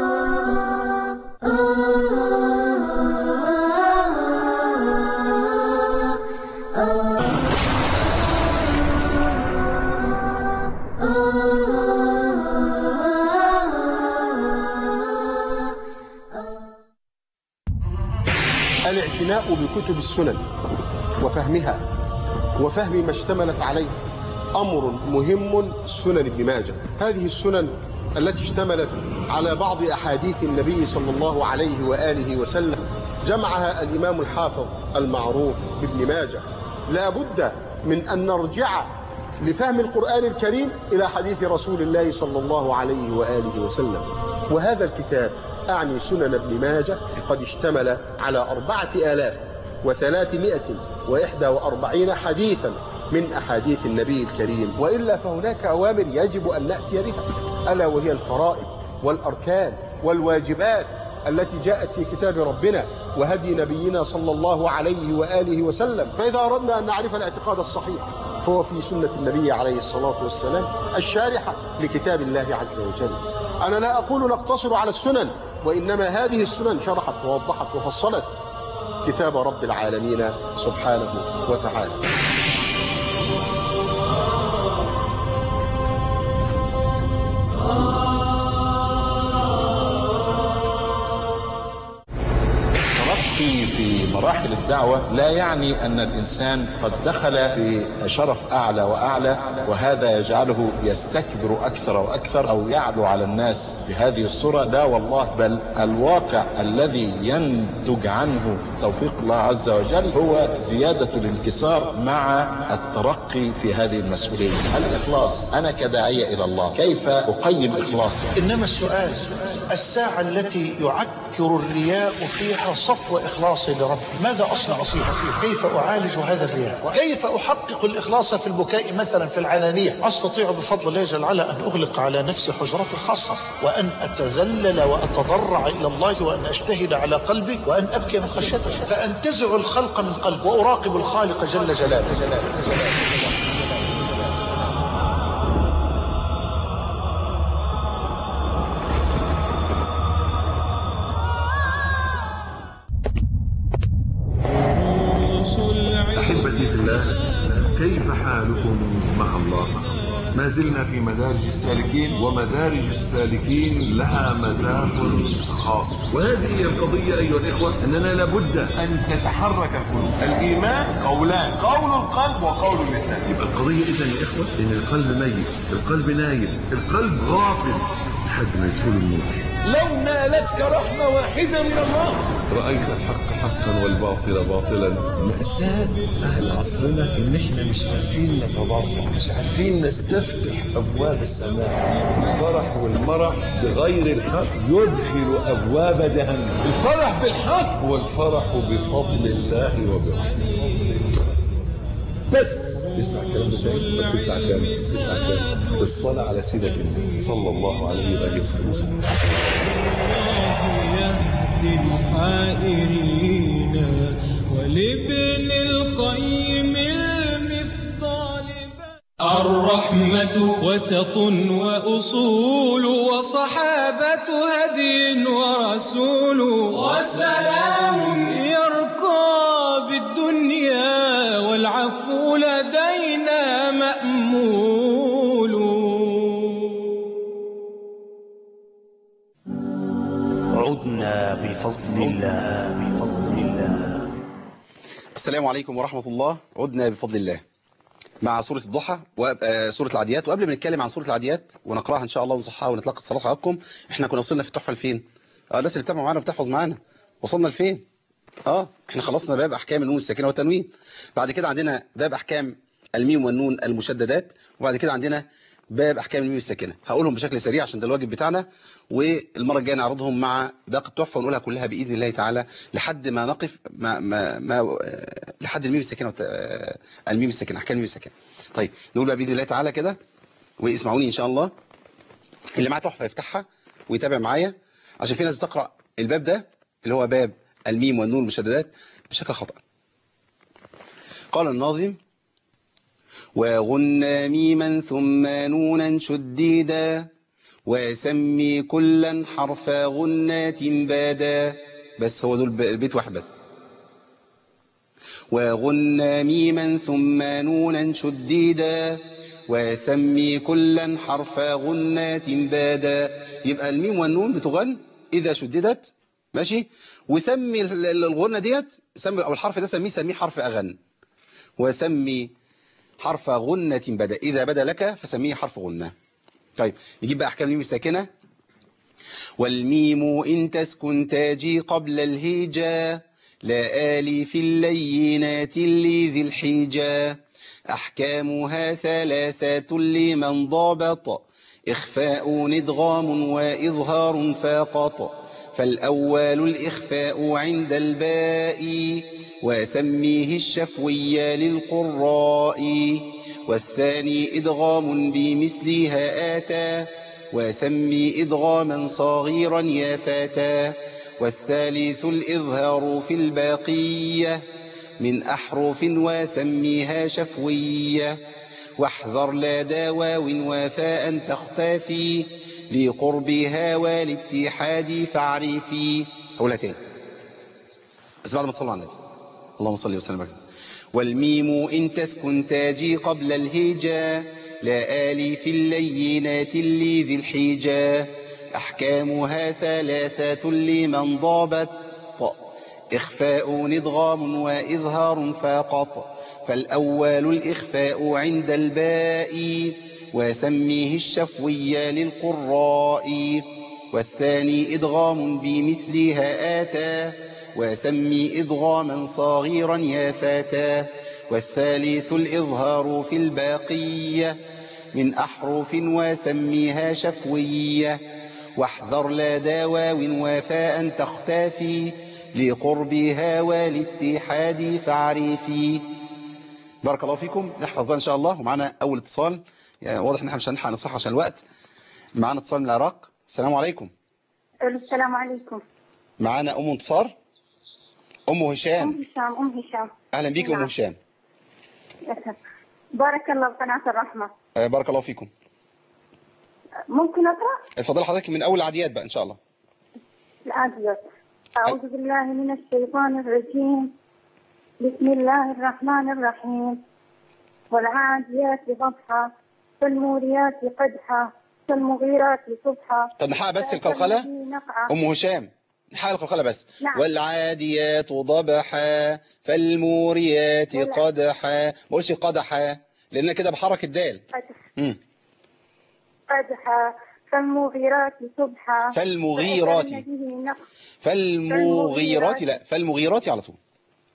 الاعتناء بكتب السنن وفهمها وفهم ما اشتملت عليه أمر مهم سنن ابن ماجه هذه السنن التي اشتملت على بعض أحاديث النبي صلى الله عليه وآله وسلم جمعها الإمام الحافظ المعروف بابن ماجه لا بد من أن نرجع لفهم القرآن الكريم إلى حديث رسول الله صلى الله عليه وآله وسلم وهذا الكتاب أعني سنن ابن ماجه قد اشتمل على أربعة آلاف وثلاثمائة وإحدى وأربعين حديثا من أحاديث النبي الكريم وإلا فهناك أوامر يجب أن نأتي بها ألا وهي الفرائض والأركان والواجبات التي جاءت في كتاب ربنا وهدي نبينا صلى الله عليه وآله وسلم فإذا أردنا أن نعرف الاعتقاد الصحيح فهو في سنة النبي عليه الصلاة والسلام الشارحة لكتاب الله عز وجل أنا لا أقول نقتصر على السنن وإنما هذه السنن شرحت ووضحت وفصلت كتاب رب العالمين سبحانه وتعالى الترقي في مراحل الدعوة لا يعني أن الإنسان قد دخل في شرف أعلى وأعلى وهذا يجعله يستكبر أكثر وأكثر أو يعلو على الناس بهذه الصورة لا والله بل الواقع الذي ينتج عنه توفيق الله عز وجل هو زيادة الانكسار مع الترقي في هذه المسؤولية الإخلاص أنا كداعية إلى الله كيف أقيم إخلاصي إنما السؤال الساعة التي يعكر الرياء فيها صفو إخلاصي لربي ماذا أصنع فيها فيه كيف أعالج هذا الرياء وكيف أحقق الإخلاص في البكاء مثلا في العلانية أستطيع بفضل الله جل وعلا أن أغلق على نفسي حجرات الخاصة وأن أتذلل وأتضرع إلى الله وأن أجتهد على قلبي وأن أبكي من خشيته فأنتزع الخلق من قلبي وأراقب الخالق جل جلاله, جل جلاله. جل جلاله. أحبتي في الله كيف حالكم مع الله ما زلنا في مدارج السالكين ومدارج السالكين لها مذاق خاص وهذه هي القضية أيها الإخوة أننا لابد أن تتحرك القلوب الإيمان قولان قول القلب وقول اللسان يبقى القضية إذا يا إخوة إن القلب ميت القلب نايم القلب غافل لحد ما يدخل النور لو نالتك رحمة واحدة من الله رأيت الحق حقا والباطل باطلا مأساة أهل عصرنا إن إحنا مش عارفين نتضرع مش عارفين نستفتح أبواب السماء الفرح والمرح بغير الحق يدخل أبواب جهنم الفرح بالحق هو الفرح بفضل الله وبرحمته بس اسمع الكلام ده تاني بتطلع كام بتطلع كام الصلاة على سيدك النبي صلى الله عليه وآله وسلم يهدي الحائرين ولابن القيم المفضال الرحمة وسط وأصول وصحابة هدي ورسول وسلام يرقى بالدنيا والعفو لدينا مأمول عدنا بفضل الله بفضل الله السلام عليكم ورحمة الله عدنا بفضل الله مع سورة الضحى وسورة العاديات وقبل ما نتكلم عن سورة العاديات ونقراها إن شاء الله ونصحها ونتلقى صلاة حقكم احنا كنا وصلنا في التحفة لفين؟ اه الناس اللي بتتابع معانا بتحفظ معانا وصلنا لفين؟ اه احنا خلصنا باب أحكام النون الساكنة والتنوين بعد كده عندنا باب أحكام الميم والنون المشددات وبعد كده عندنا باب أحكام الميم الساكنة هقولهم بشكل سريع عشان ده الواجب بتاعنا والمرة الجاية نعرضهم مع باقي التحفة ونقولها كلها بإذن الله تعالى لحد ما نقف ما ما ما لحد الميم الساكنة وت... الميم الساكنة أحكام الميم الساكنة طيب نقول بقى بإذن الله تعالى كده واسمعوني إن شاء الله اللي معاه تحفة يفتحها ويتابع معايا عشان في ناس بتقرأ الباب ده اللي هو باب الميم والنون المشددات بشكل خطأ قال الناظم وغنى ميما ثم نونا شديدا وسمي كلا حرف غنات بادا بس هو دول البيت واحد بس وغنى ميما ثم نونا شديدا وسمي كلا حرف غنات بادا يبقى الميم والنون بتغن إذا شددت ماشي وسمي ال- ال- الغنة ديت سمي او الحرف ده سميه سميه حرف اغن وسمي حرف غنة بدا اذا بدا لك فسميه حرف غنة طيب نجيب بقى احكام الميم الساكنة والميم إن تسكن تاجي قبل الهجا لا آلي في اللينات لذي الحجا أحكامها ثلاثة لمن ضابط إخفاء ندغام وإظهار فاقط فالأول الإخفاء عند الباء وسميه الشفوي للقراء والثاني إدغام بمثلها آتى وسمي إدغاما صغيرا يا فتى والثالث الإظهار في الباقية من أحرف وسميها شفوية واحذر لا دا واو وفاء تختفي لقربها والاتحاد فاعرفي أقولها تاني بس بعد ما تصلوا على النبي اللهم صل وسلم وبارك والميم إن تسكن تاجي قبل الهجا لا آلي في اللينات لذي الحجا أحكامها ثلاثة لمن ضابت إخفاء ندغام وإظهار فاقط فالأول الإخفاء عند الباء وسميه الشفوي للقراء والثاني إدغام بمثلها آتى وسمي إدغاما صغيرا يا فتى والثالث الإظهار في الباقية من أحرف وسميها شفوية واحذر لا دا واو وفاء تختفي لقربها والاتحاد فاعرفي بارك الله فيكم نحفظ بقى إن شاء الله ومعنا أول اتصال يعني واضح إن احنا مش هنلحق نصح عشان الوقت معنا اتصال من العراق السلام عليكم السلام عليكم معنا أم انتصار أم هشام أم هشام أم هشام أهلا بيك أم نعم. هشام أسف. بارك الله بقناة الرحمة آه، بارك الله فيكم ممكن أقرأ اتفضل حضرتك من أول العاديات بقى إن شاء الله العاديات أعوذ بالله من الشيطان الرجيم بسم الله الرحمن الرحيم والعاديات ضبحا فالموريات قدحا فالمغيرات صبحا طب نحقق بس القلقلة فأثرن به نقعا. أم هشام نحقق القلقلة بس نعم. والعاديات ضبحا فالموريات ولا- قدحا ما قولش قدحا لأن كده بحرك الدال قدح مم. قدحا فالمغيرات صبحا فالمغيرات. فأثرن به نقعا. فالمغيرات فالمغيرات. لا فالمغيرات على طول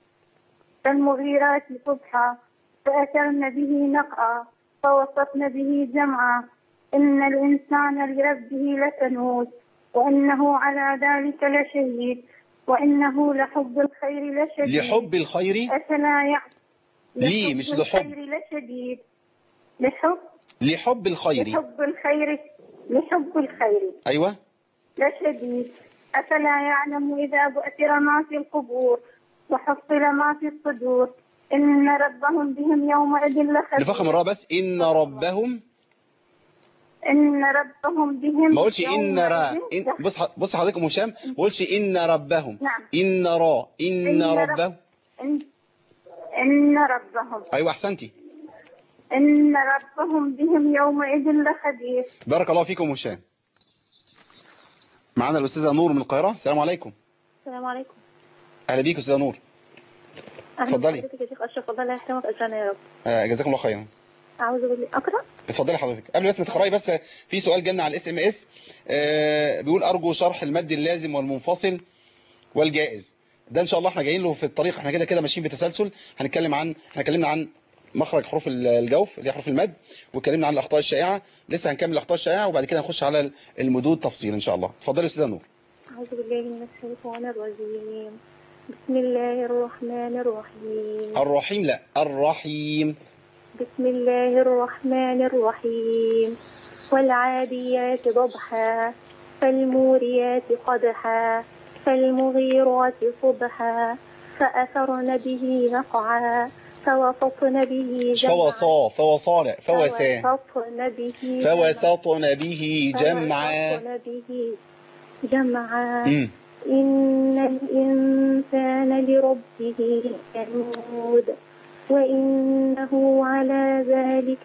فالمغيرات صبحا فأثرن به نقعا فوسطن به جمعا إن الإنسان لربه لكنود وإنه على ذلك لشهيد وإنه لحب الخير لشديد لحب الخير أفلا يعلم ليه مش لحب الخير لشديد لحب لحب الخير لحب الخير لحب الخير أيوة لشديد أفلا يعلم إذا بؤثر ما في القبور وحصل ما في الصدور إن ربهم بهم يومئذ لخبير نفخم الراء بس إن ربهم إن ربهم بهم ما قولش إن را يومئذ إن لخبير. بص ح- بص حضرتك أم هشام ما قولش إن ربهم نعم إن را إن إن رب- ربهم إن, إن ربهم أيوة أحسنتي إن ربهم بهم يومئذ لخبير بارك الله فيكم هشام معنا الأستاذة نور من القاهرة السلام عليكم السلام عليكم أهلا بيك أستاذة نور أهلا اتفضلي. بحضرتك يا شيخ أشرف الله يحرمك أجرنا يا رب آه، جزاكم الله خيرا أعوذ بالله أقرأ اتفضلي حضرتك قبل بس ما تقراي بس في سؤال جالنا على الاس ام اس بيقول ارجو شرح المد اللازم والمنفصل والجائز ده ان شاء الله احنا جايين له في الطريق احنا كده كده ماشيين بتسلسل هنتكلم عن احنا اتكلمنا عن مخرج حروف الجوف اللي هي حروف المد واتكلمنا عن الاخطاء الشائعه لسه هنكمل الاخطاء الشائعه وبعد كده هنخش على المدود تفصيل ان شاء الله اتفضلي يا استاذه نور أعوذ بالله من الشيطان الرجيم بسم الله الرحمن الرحيم الرحيم لا الرحيم بسم الله الرحمن الرحيم والعاديات ضبحا فالموريات قدحا فالمغيرات صبحا فأثرن به نقعا فوسطن به جمعا فوصا فوصا لا فوسا فوسطن به فوسطن به جمعا فوسطن به جمعا مم. إن الإنسان لربه لكنود وإنه على ذلك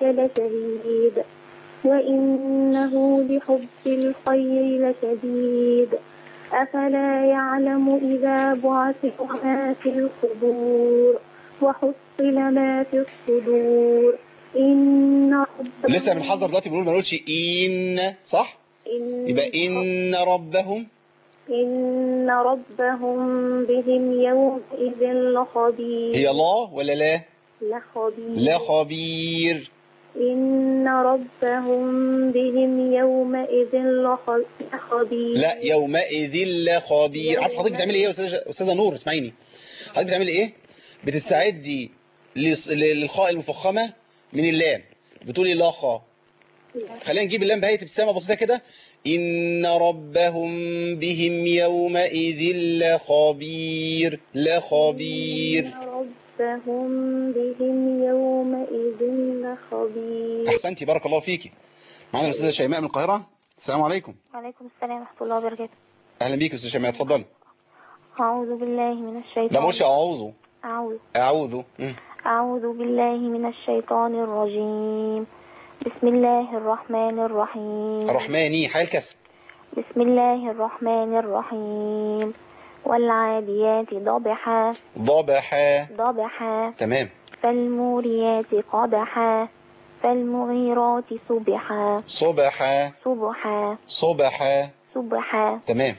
لشهيد وإنه لحب الخير لشديد أفلا يعلم إذا بعثر ما في القبور وحصل ما في الصدور إن ربهم لسه بنحذر دلوقتي بنقول ما نقولش ان صح إن يبقى ان ربهم إن ربهم بهم يومئذ لخبير هي الله ولا لا لخبير لا خبير إن ربهم بهم يومئذ لخ- لخبير لا يومئذ لا خبير عارف حضرتك بتعملي ايه يا استاذه استاذه نور اسمعيني حضرتك بتعملي ايه بتستعدي للص- للخاء المفخمه من اللام بتقولي لا خا خلينا نجيب اللام بهيئه ابتسامه بسيطه كده ان ربهم بهم يومئذ لخبير لخبير إن ربهم بهم يومئذ لخبير احسنتي بارك الله فيكي معانا الاستاذه شيماء من القاهره السلام عليكم وعليكم السلام ورحمة الله وبركاته اهلا بيك يا استاذه شيماء اتفضلي أعوذ بالله من الشيطان لا ما اقولش اعوذ أعوذ اعوذ مم. أعوذ بالله من الشيطان الرجيم بسم الله الرحمن الرحيم الرحماني حي الكسر بسم الله الرحمن الرحيم والعاديات ضبحا ضبحا ضبحا تمام فالموريات قدحا فالمغيرات صبحا صبحا صبحا صبحا صبحا تمام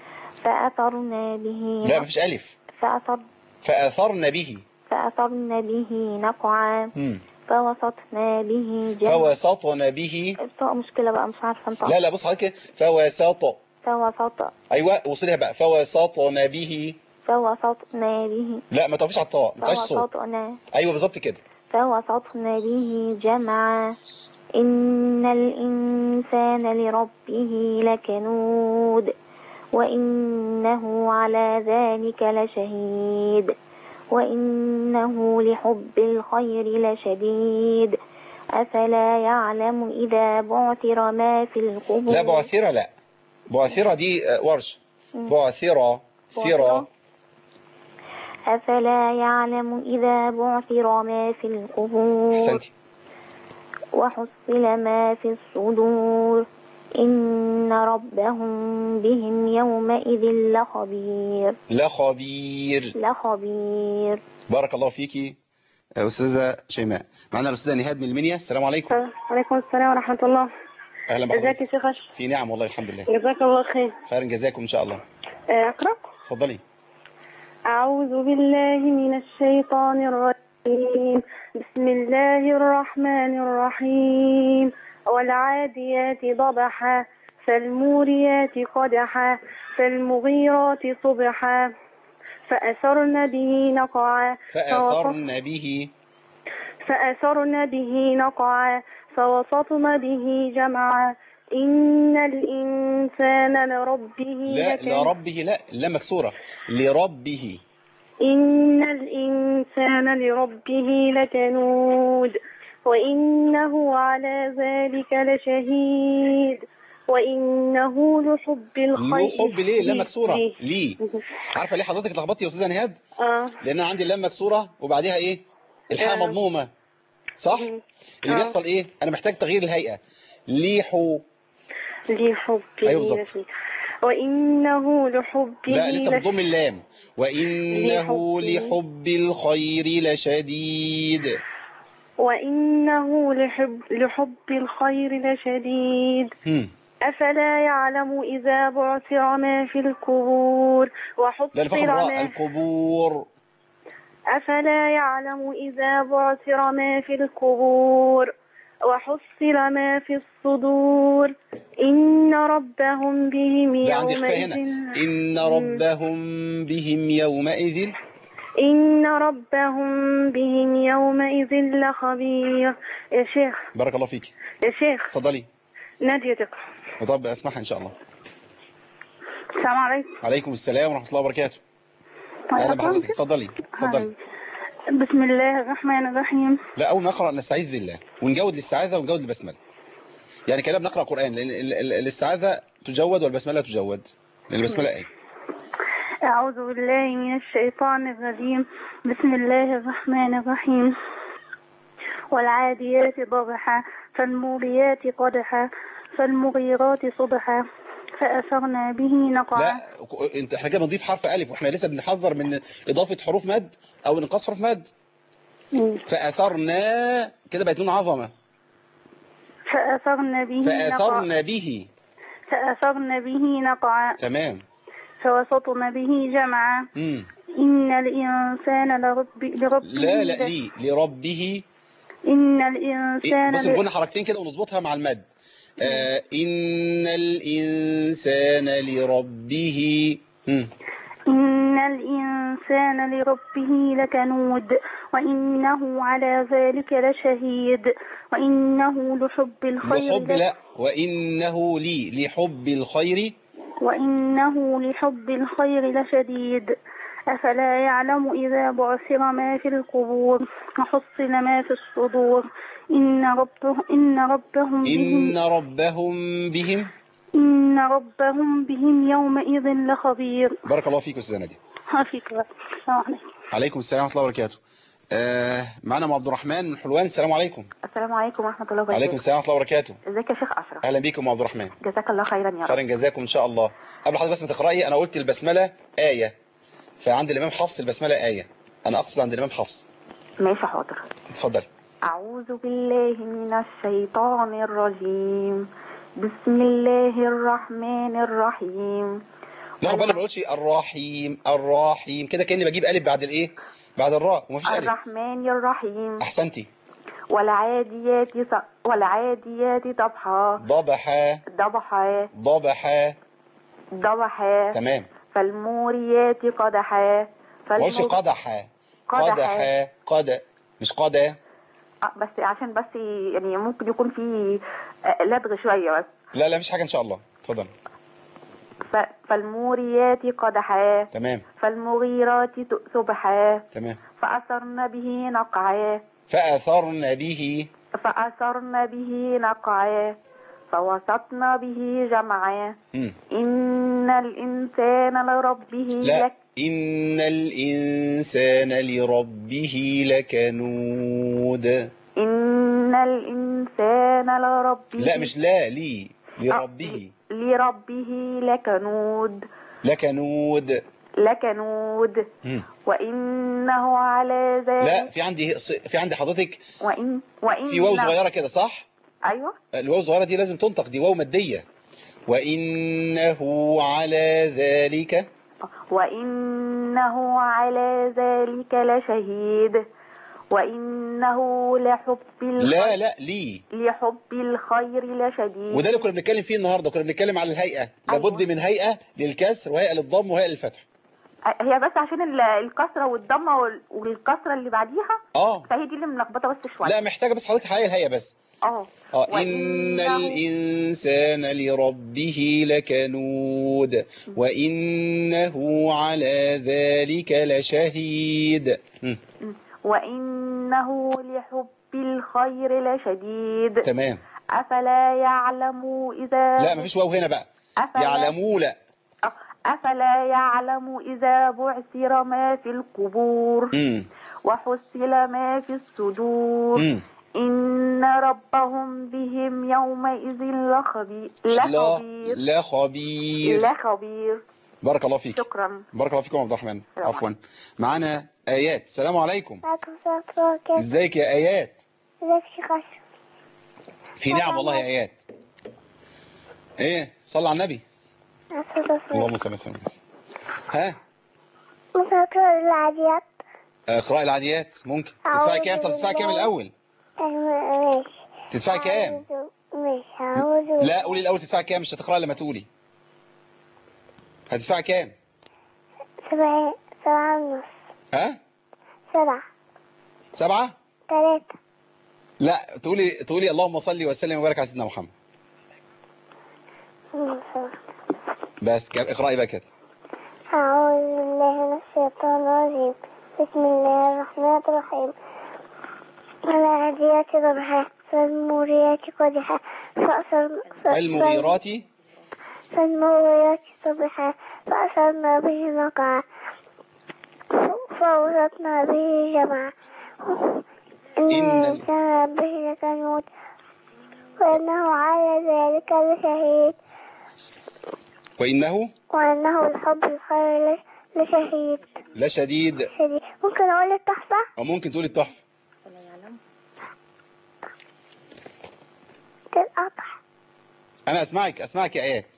فأثرنا به لا مفيش ألف فأثر فأثرن به فأثرن به نقعا مم. فوسطنا به جمعا فوسطن به الطاء مشكلة بقى مش عارفة انطق لا لا بص حضرتك كده. فوسط فوسط ايوه وصلها بقى فوسطن به فوسطنا به لا ما تقفيش على الطاء ما تقفيش صوت فوسطنا ايوه بالظبط كده فوسطنا به جمعا إن الإنسان لربه لكنود وإنه على ذلك لشهيد وإنه لحب الخير لشديد أفلا يعلم إذا بعثر ما في القبور لا بعثرة لا بعثرة دي آه، ورش مم. بعثرة ثرة أفلا يعلم إذا بعثر ما في القبور احسنتي وحصل ما في الصدور إن ربهم بهم يومئذ لخبير لا خبير لخبير بارك الله فيكي آه، أستاذة شيماء معنا الأستاذة نهاد من المنيا السلام عليكم وعليكم السلام ورحمة الله أهلا ازيك بحضرتك يا شيخ أشرف في نعم والله الحمد لله جزاك الله خير خير جزاكم إن شاء الله آه، أقرأ اتفضلي أعوذ بالله من الشيطان الرجيم بسم الله الرحمن الرحيم والعاديات ضبحا فالموريات قدحا فالمغيرات صبحا فأثرن به نقعا فأثرن به فأثرن به نقعا فوسطن به جمعا إن الإنسان لربه لا لكنود لربه لا لا مكسورة لربه إن الإنسان لربه لكنود وإنه على ذلك لشهيد وإنه لحب الخير له حب ليه لا مكسورة ليه؟ ليه عارفة ليه حضرتك اتلخبطتي يا أستاذة نهاد آه. لأن أنا عندي اللام مكسورة وبعدها إيه الحاء آه. مضمومة صح اللي آه. بيحصل إيه أنا محتاج تغيير الهيئة ليحو لحبه أيوة بالظبط. لشهيد. وإنه لحبه لا لسه لش- بضم اللام وإنه لحب الخير لشديد وإنه لحب, لحب الخير لشديد هم. أفلا يعلم إذا بعثر ما في القبور لا وحصل الفخر ما الراء القبور أفلا يعلم إذا بعثر ما في القبور وحصل ما في الصدور إن ربهم بهم لا عندي إخفاء يومئذ هنا إن ربهم بهم يومئذ إن ربهم بهم يومئذ لخبير يا شيخ بارك الله فيك يا شيخ اتفضلي نادية تقرأ وطب اسمعها إن شاء الله السلام عليكم عليكم السلام ورحمة الله وبركاته أهلا بحضرتك اتفضلي اتفضلي بسم الله الرحمن الرحيم لا أول ما نقرأ نستعيذ بالله ونجود للسعادة ونجود للبسملة يعني كلام نقرأ قرآن لأن ال- ال- الاستعاذة تجود والبسملة تجود لأن البسملة إيه أعوذ بالله من الشيطان الرجيم بسم الله الرحمن الرحيم والعاديات ضبحا فالموريات قدحا فالمغيرات صبحا فأثرنا به نقعا لا ك- انت احنا كده بنضيف حرف الف واحنا لسه بنحذر من اضافه حروف مد او انقاص حروف مد فاثرنا كده بقت نون عظمه فأثرنا به نقعا فاثرنا به فأثرنا به نقعا تمام فوسطنا به جمعا امم إن الإنسان لرب لربه لا لا لك- لي لربه إن إيه، الإنسان بص ل- نقول حركتين كده ونظبطها مع المد آه ان الانسان لربه مم. إن الإنسان لربه لكنود وإنه على ذلك لشهيد وإنه لحب الخير لحب لا وانه لي لحب الخير وإنه لحب الخير لشديد أفلا يعلم إذا بعثر ما في القبور وحصل ما في الصدور إن ربه إن ربهم ان بهم ربهم بهم إن ربهم بهم يومئذ لخبير بارك الله فيك استاذ نادي حفيك السلام عليكم عليكم السلام ورحمه الله وبركاته آه معنا ام عبد الرحمن من حلوان السلام عليكم السلام عليكم ورحمة الله وبركاته عليكم السلام ورحمه الله وبركاته ازيك يا شيخ أشرف اهلا بيكم يا عبد الرحمن جزاك الله خيرا يا رب خيرا جزاكم ان شاء الله قبل حضرتك بس ما تقراي انا قلت البسمله ايه فعند الامام حفص البسمله ايه انا اقصد عند الامام حفص ماشي حاضر اتفضلي أعوذ بالله من الشيطان الرجيم بسم الله الرحمن الرحيم لا خد بالك ما بقولش الرحيم الرحيم كده كاني بجيب الف بعد الايه بعد الراء ومفيش الف الرحمن الرحيم احسنتي والعاديات ص... والعاديات ضبحا ضبحا ضبحا ضبحا ضبحا تمام فالموريات قدحا ما قولش فالمور- قدحا قدحا. قدحا قد مش قدا آه، بس عشان بس يعني ممكن يكون في آه، لدغ شوية بس لا لا مفيش حاجه ان شاء الله اتفضل ف... فالموريات قدحا تمام فالمغيرات ت- سبحا تمام فأثرن به نقعا فاثرن به فأثرن به نقعا فوسطن به جمعا مم. إن الإنسان لربه لا لك إن الإنسان لربه لكنود إن الإنسان لربه لا مش لا لي لربه لربه لكنود لكنود لكنود مم. وإنه على ذلك لا في عندي في عندي حضرتك وإن وإن في واو صغيرة كده صح أيوه الواو الصغيرة دي لازم تنطق دي واو مادية وإنه على ذلك وإنه على ذلك لشهيد وإنه لحب الخير لا لا لي لحب الخير لشديد وده اللي كنا بنتكلم فيه النهارده كنا بنتكلم على الهيئة لابد من هيئة للكسر وهيئة للضم وهيئة للفتح هي بس عشان ال- الكسرة والضمة وال- والكسرة اللي بعديها اه فهي دي اللي ملخبطة بس شوية لا محتاجة بس حضرتك حقيقة الهيئة بس اه اه إن الإنسان لربه لكنود وإنه على ذلك لشهيد مم. وإنه لحب الخير لشديد تمام أفلا يعلم إذا لا مفيش واو هنا بقى أفلا يعلموا لا أفلا يعلم إذا بعثر ما في القبور مم. وحصل ما في الصدور مم. إن ربهم بهم يومئذ لخبير لا لخبير لا خبير لخبير بارك الله فيك شكرا بارك الله فيكم يا عبد الرحمن عفوا معانا آيات السلام عليكم عليكم السلام ورحمة الله وبركاته ازيك يا آيات ازيك يا شيخ أشرف في نعم والله يا آيات ايه صلى على النبي اللهم صل وسلم ها ممكن أقرأ العاديات آه، قراءة العاديات ممكن تدفعي كام طب تدفعي كام الأول أيوة، ماشي تدفعي كام ماشي أعوذ لا قولي الأول تدفعي كام مش هتقرأي لما تقولي هتدفعي كام سبعة سبعة ونص ها سبعة سبعة ثلاثة لا تقولي تقولي اللهم صل وسلم وبارك على سيدنا محمد بس كام اقرأي بقى كده أعوذ بالله من الشيطان الرجيم بسم الله الرحمن الرحيم والعاديات ضبحا فالموريات قدحا فأثر المغيرات فالمغيرات صبحا فأثرنا به نقعا فوسطنا به جمعا إن الإنسان به لكنود وإنه على ذلك لشهيد وإنه وأنه الحب الخير لش- لشهيد لشديد شديد ممكن أقول التحفة أو ممكن تقول التحفة تتقطع أنا أسمعك أسمعك يا آيات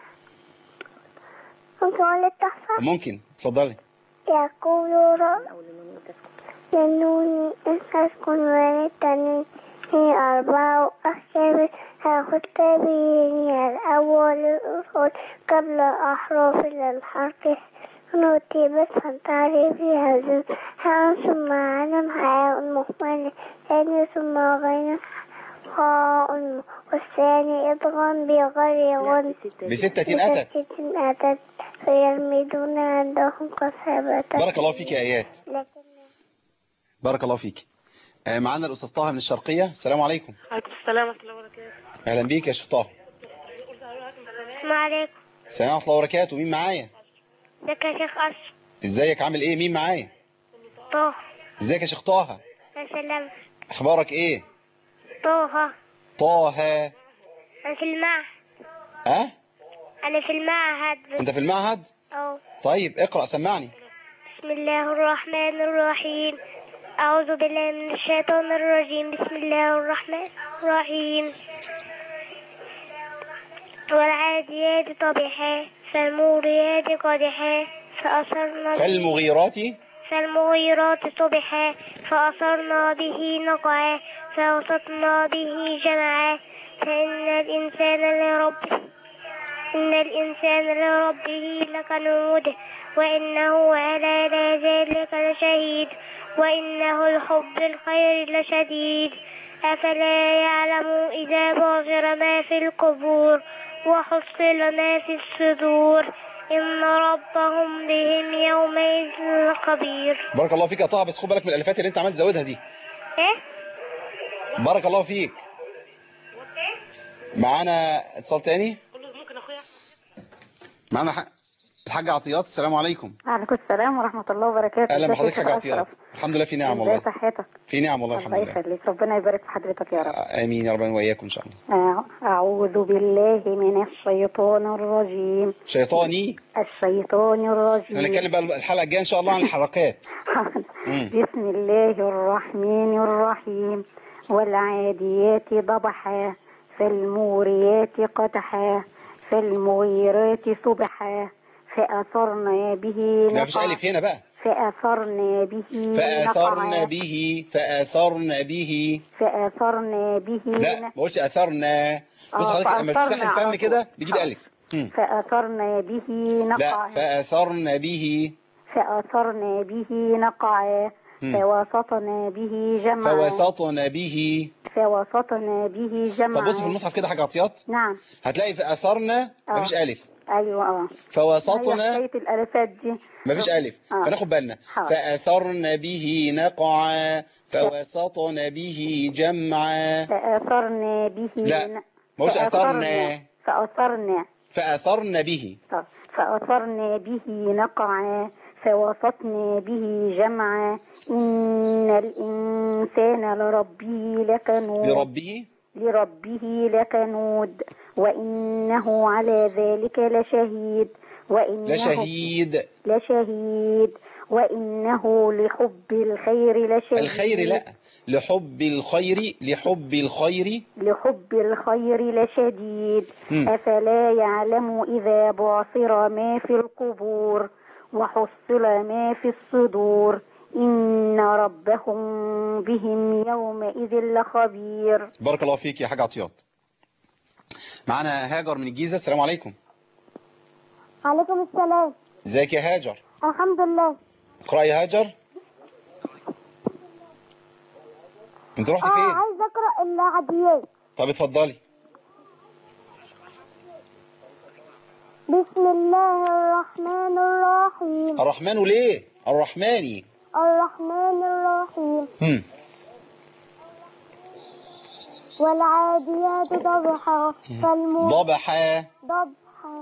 ممكن أقول التحفة ممكن اتفضلي يقول رب ينوني إن تسكن ولدتني هي أربع أخشاب هاخدت بيني الأول الأصول قبل أحرف للحرف نوتي بس فانتعري فيها زن ها ثم علم حياء مهمل ثاني ثم غين خاء والثاني إضغام بغير غن بستة أتت بستة أتت فيرمدون عندهم كسبة بارك الله فيك يا آيات لكن بارك الله فيك آه، معانا الأستاذ طه من الشرقية السلام عليكم عليكم السلام ورحمة الله وبركاته أهلا بيك يا شيخ طه السلام عليكم السلام ورحمة الله وبركاته مين معايا ازيك يا شيخ أشرف ازيك عامل ايه مين معايا طه ازيك يا شيخ طه يا سلام اخبارك ايه طه طه أنا في المعهد ها أنا في المعهد انت في المعهد أو طيب اقرأ سمعني بسم الله الرحمن الرحيم أعوذ بالله من الشيطان الرجيم بسم الله الرحمن الرحيم والعاديات ضبحا فالموريات قدحا فأثرن به- فالمغيرات فالمغيرات صبحا فأثرنا به نقعا فوسطنا به جمعا فإن الإنسان لربه إن الإنسان لربه لكنود وإنه على ذلك لشهيد وإنه الحب الخير لشديد أفلا يعلم إذا بعثر ما في القبور وحصل ما في الصدور إن ربهم بهم يومئذ خبير بارك الله فيك يا طه بس خد بالك من الالفات اللي انت عمال تزودها دي إيه؟ بارك الله فيك معانا اتصال تاني معانا ح- الحاج عطيات السلام عليكم عليكم السلام ورحمة الله وبركاته اهلا ازيك يا بحضرتك شيخ حاج عطيات أشرف؟ الحمد لله في نعم ازاي والله صحتك في نعم والله الحمد الله لله يخليك ربنا يبارك في حضرتك يا رب امين يا رب واياكم ان شاء الله أع- أعوذ بالله من الشيطان الرجيم شيطاني الشيطان الرجيم هنتكلم بقى الحلقه الجايه ان شاء الله عن الحركات مم. بسم الله الرحمن الرحيم والعاديات ضبحا فالموريات قدحا فالمغيرات صبحا فأثرن به لا مفيش نقعا الف هنا بقى فأثرن به فاثرن نقعا به فاثرن به فأثرن به لا ما قلتش اثرنا بص آه، حضرتك لما فأثرنا تفتح على الفم كده بيجيب الف مم. فأثرن به لا نقعا فاثرن به فأثرن به نقعا مم. فوسطن به جمعا فوسطن به فوسطن به جمعا طب بص في المصحف كده حاجه عطيات نعم هتلاقي في اثرنا آه. مفيش الف ايوه اه هي فوسطنا حكايه الالفات دي مفيش الف آه. فناخد بالنا حاضر. فاثرن به نقعا فوسطن به جمعا فأثرن به لا، ن- ما قلتش فأثرن- أثرنا. فأثرن فاثرن به طب، فأثرن به نقعا فوسطن به جمعا إن الإنسان لربه لكنود لربه لربه لكنود وإنه على ذلك لشهيد وإنه لشهيد لشهيد وإنه لحب الخير لشديد الخير لا لحب الخير لحب الخير لحب الخير لشديد مم. أفلا يعلم إذا بعثر ما في القبور وحصل ما في الصدور إن ربهم بهم يومئذ لخبير بارك الله فيك يا حاج عطيات معانا هاجر من الجيزة السلام عليكم عليكم السلام ازيك يا هاجر الحمد لله اقرأي يا هاجر انت رحت اه فين عايز اقرا العاديات طب اتفضلي بسم الله الرحمن الرحيم الرحمن ليه الرحماني الرحمن الرحيم هم. والعاديات ضبحا فالمو ضبحا ضبحا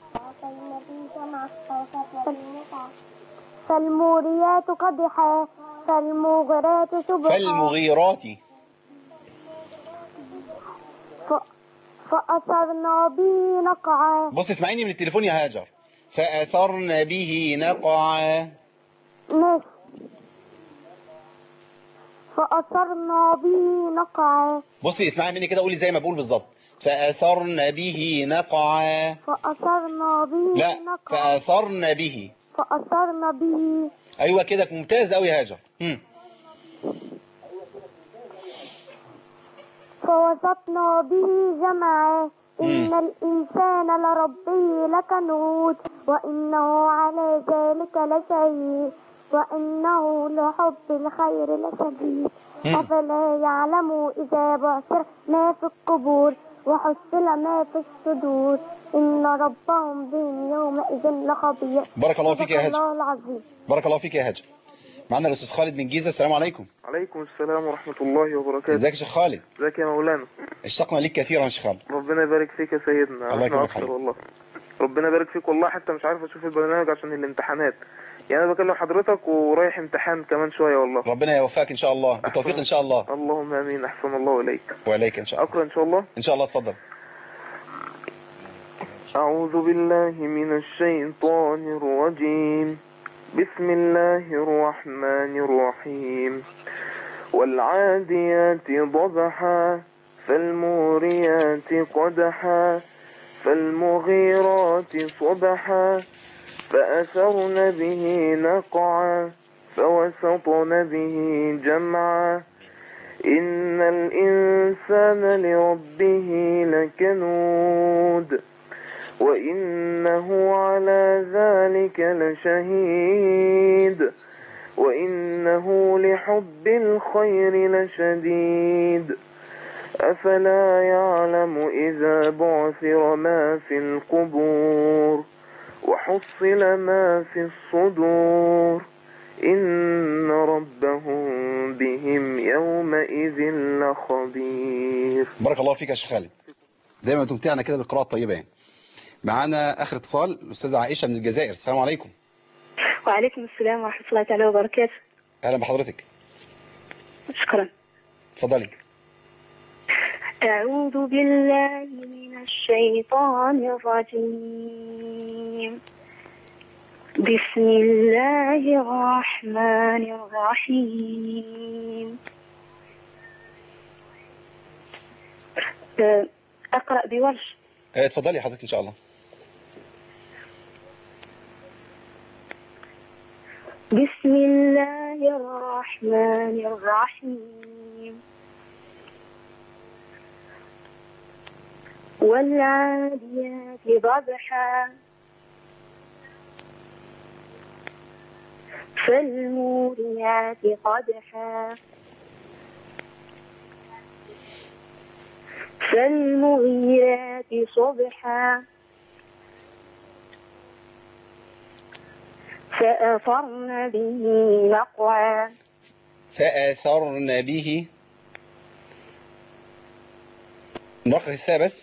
فالموريات قدحا فالمغرات سبحا فالمغيرات ف- فأثرنا به نقعا بص اسمعيني من التليفون يا هاجر فأثرن به نقعا ماشي فأثرنا به نقعا بصي اسمعي مني كده قولي زي ما بقول بالظبط فأثرن به نقعا فأثرنا به لا نقعا فأثرن به فأثرنا به ايوه كده ممتاز قوي يا هاجر مم. فوسطنا به جمعا إن الإنسان لربه لكنود وإنه على ذلك لشهيد وإنه لحب الخير لشديد مم. أفلا يعلم إذا بعثر ما في القبور وحصل ما في الصدور إن ربهم بهم يومئذ لخبير بارك الله فيك يا صدق هاجر الله العظيم بارك الله فيك يا هاجر معانا الاستاذ خالد من جيزه السلام عليكم عليكم السلام ورحمة الله وبركاته ازيك يا شيخ خالد ازيك يا مولانا اشتقنا ليك كثيرا يا شيخ خالد ربنا يبارك فيك يا سيدنا الله احنا يكرمك اكتر حبيبي. والله ربنا يبارك فيك والله حتى مش عارف اشوف البرنامج عشان الامتحانات يعني انا بكلم حضرتك ورايح امتحان كمان شوية والله ربنا يوفقك ان شاء الله بالتوفيق ان شاء الله اللهم امين احسن الله اليك وعليك ان شاء الله اقرا ان شاء الله ان شاء الله اتفضل أعوذ بالله من الشيطان الرجيم بسم الله الرحمن الرحيم والعاديات ضبحا فالموريات قدحا فالمغيرات صبحا فأثرن به نقعا فوسطن به جمعا إن الإنسان لربه لكنود وإنه على ذلك لشهيد وإنه لحب الخير لشديد أفلا يعلم إذا بعثر ما في القبور وحصل ما في الصدور إن ربهم بهم يومئذ لخبير بارك الله فيك يا شيخ خالد دايما تمتعنا كده بالقراءه الطيبه يعني معانا اخر اتصال الاستاذه عائشه من الجزائر السلام عليكم وعليكم السلام ورحمة الله تعالى وبركاته اهلا بحضرتك شكرا اتفضلي أعوذ بالله من الشيطان الرجيم بسم الله الرحمن الرحيم أه، أقرأ بورش اه، اتفضلي حضرتك ان شاء الله بسم الله الرحمن الرحيم والعاديات ضبحا فالموريات قدحا فالمغيرات صبحا فأثرن به نقعا فاثرن به نرقق الثاء بس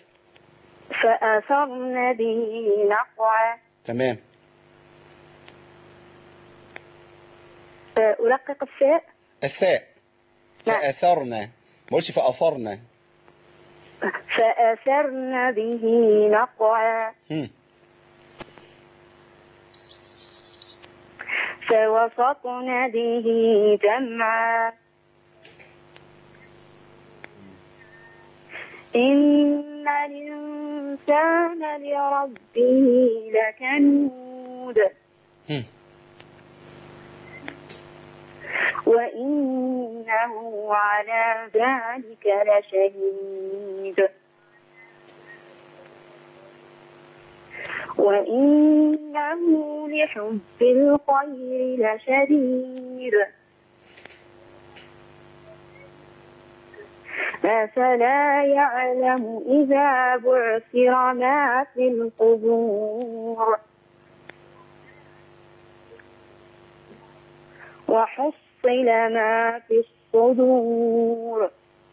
فأثرن به نقعا تمام أرقق الفاء الثاء فاثرن ما قلتش فاثرن فأثرن به نقعا هم. فوسطن به جمعا إن الإنسان لربه لكنود هم. وإنه على ذلك لشهيد وإنه لحب الخير لشديد أفلا يعلم إذا بعثر ما في القبور وحصل ما في الصدور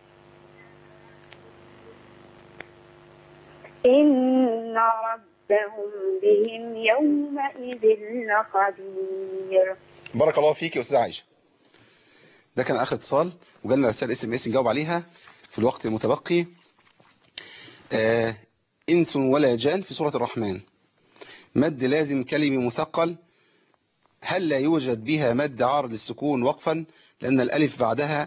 إن ربهم بهم يومئذ لخبير بارك الله فيك يا استاذه عائشه ده كان اخر اتصال وجالنا رسائل اس ام اس نجاوب عليها في الوقت المتبقي آه إنس ولا جان في سورة الرحمن مد لازم كلمي مثقل هل لا يوجد بها مد عارض للسكون وقفا لأن الألف بعدها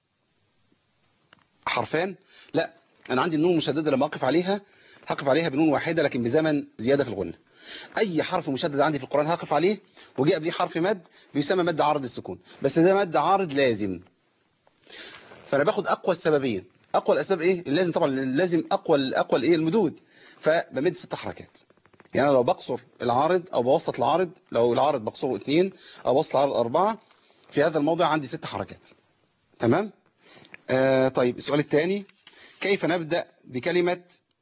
حرفان لا أنا عندي النون مشددة لما أقف عليها هقف عليها بنون واحدة لكن بزمن زيادة في الغنة أي حرف مشدد عندي في القرآن هقف عليه وجاء قبليه حرف مد بيسمى مد عارض للسكون بس ده مد عارض لازم فأنا باخد أقوى السببين أقوى الأسباب إيه اللازم طبعا لازم أقوى أقوى الإيه المدود فبمد ست حركات يعني أنا لو بقصر العارض أو بوسط العارض لو العارض بقصره اثنين أو بوسط العارض أربعة في هذا الموضع عندي ست حركات تمام آه طيب السؤال الثاني كيف نبدأ بكلمة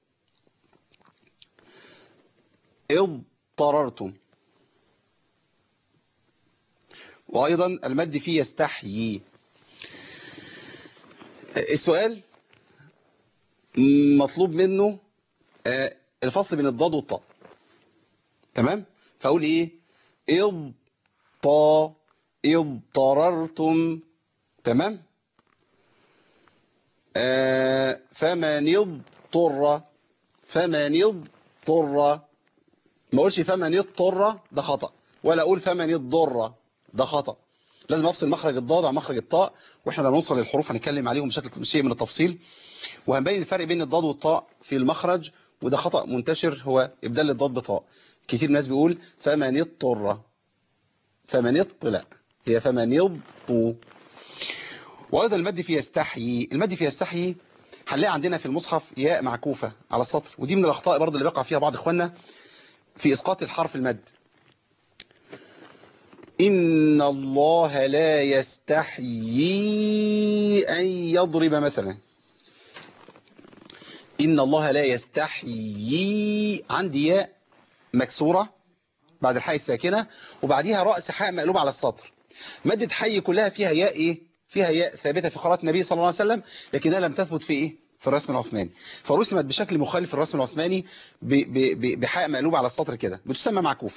اضطررتم وأيضا المد فيه يستحيي السؤال مطلوب منه آه الفصل بين الضاد والطاء تمام فأقول إيه اضطا اضطررتم تمام آه فمن اضطر فمن اضطر ما اقولش فمن اضطر ده خطأ ولا اقول فمن اضطر ده خطأ لازم افصل مخرج الضاد عن مخرج الطاء واحنا لما نوصل للحروف هنتكلم عليهم بشكل شيء من التفصيل وهنبين الفرق بين الضاد والطاء في المخرج وده خطأ منتشر هو ابدال الضاد بطاء كتير ناس بيقول فمن اضطر فمن اضط لا هي فمن يضطو وأيضا المد في يستحيي المد في يستحيي هنلاقي عندنا في المصحف ياء معكوفة على السطر ودي من الأخطاء برضه اللي بيقع فيها بعض إخواننا في إسقاط الحرف المد إن الله لا يستحيي أن يضرب مثلا إن الله لا يستحيي عندي ياء مكسورة بعد الحاء الساكنة وبعديها رأس حاء مقلوب على السطر مادة حي كلها فيها ياء إيه فيها ياء ثابتة في قراءة النبي صلى الله عليه وسلم لكنها لم تثبت في إيه في الرسم العثماني فرسمت بشكل مخالف في الرسم العثماني بحاء مقلوب على السطر كده بتسمى معكوفة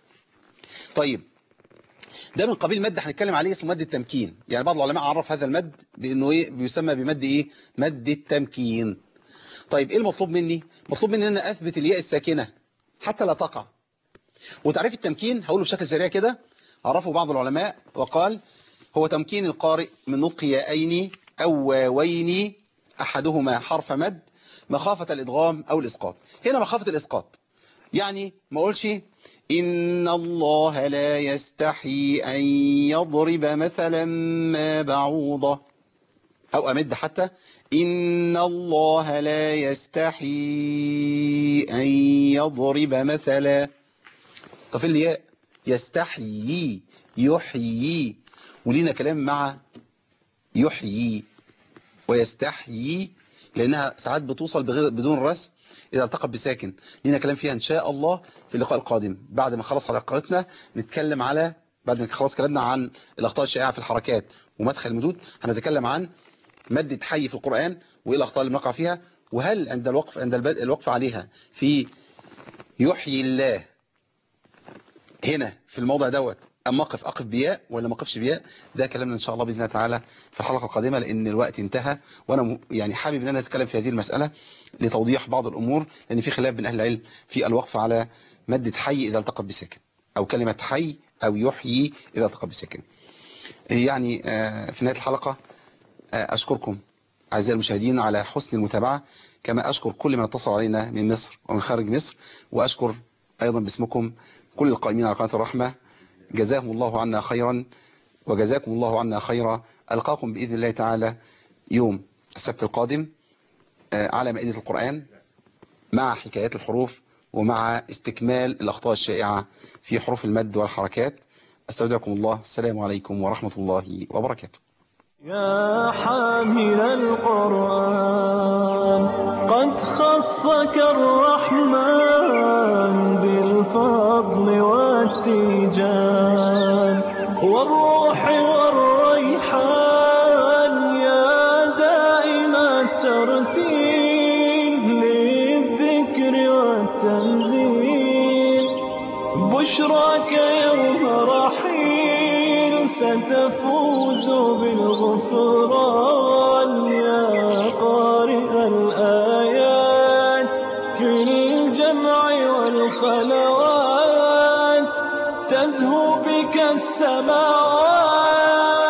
طيب ده من قبيل مد هنتكلم عليه اسمه مد التمكين يعني بعض العلماء عرف هذا المد بانه ايه بيسمى بمد ايه مد التمكين طيب ايه المطلوب مني مطلوب مني ان انا اثبت الياء الساكنه حتى لا تقع وتعريف التمكين هقوله بشكل سريع كده عرفه بعض العلماء وقال هو تمكين القارئ من نطق ياءين او واوين احدهما حرف مد مخافة الادغام او الاسقاط هنا مخافة الاسقاط يعني ما اقولش إن الله لا يستحي أن يضرب مثلا ما بعوضة أو أمد حتى إن الله لا يستحي أن يضرب مثلا طب الياء يستحيي يحيي ولينا كلام مع يحيي ويستحيي لأنها ساعات بتوصل بدون رسم إذا التقت بساكن لينا كلام فيها إن شاء الله في اللقاء القادم بعد ما نخلص حلقاتنا نتكلم على بعد ما نخلص كلامنا عن الأخطاء الشائعة في الحركات ومدخل المدود هنتكلم عن مادة حي في القرآن وإيه الأخطاء اللي بنقع فيها وهل عند الوقف عند البدء الوقف عليها في يحيي الله هنا في الموضع دوت أما أقف أقف بياء ولا ما أقفش بياء ده كلامنا إن شاء الله بإذن الله تعالى في الحلقة القادمة لأن الوقت انتهى وأنا يعني حابب أن أنا أتكلم في هذه المسألة لتوضيح بعض الأمور لأن في خلاف بين أهل العلم في الوقف على مادة حي إذا التقت بساكن أو كلمة حي أو يحيي إذا التقت بساكن يعني في نهاية الحلقة أشكركم أعزائي المشاهدين على حسن المتابعة كما أشكر كل من اتصل علينا من مصر ومن خارج مصر وأشكر أيضا باسمكم كل القائمين على قناة الرحمة جزاهم الله عنا خيرا وجزاكم الله عنا خيرا ألقاكم بإذن الله تعالى يوم السبت القادم على مائدة القرآن مع حكايات الحروف ومع استكمال الأخطاء الشائعة في حروف المد والحركات استودعكم الله السلام عليكم ورحمة الله وبركاته يا حامل القرآن قد خصك الرحمن بالفضل والتيجان والروح والريحان يا دائم الترتيل للذكر والتنزيل بشراك يوم رحيل ستفوز بالغفران يا قارئ الآيات في الجمع والخلوات تزهو بك السماوات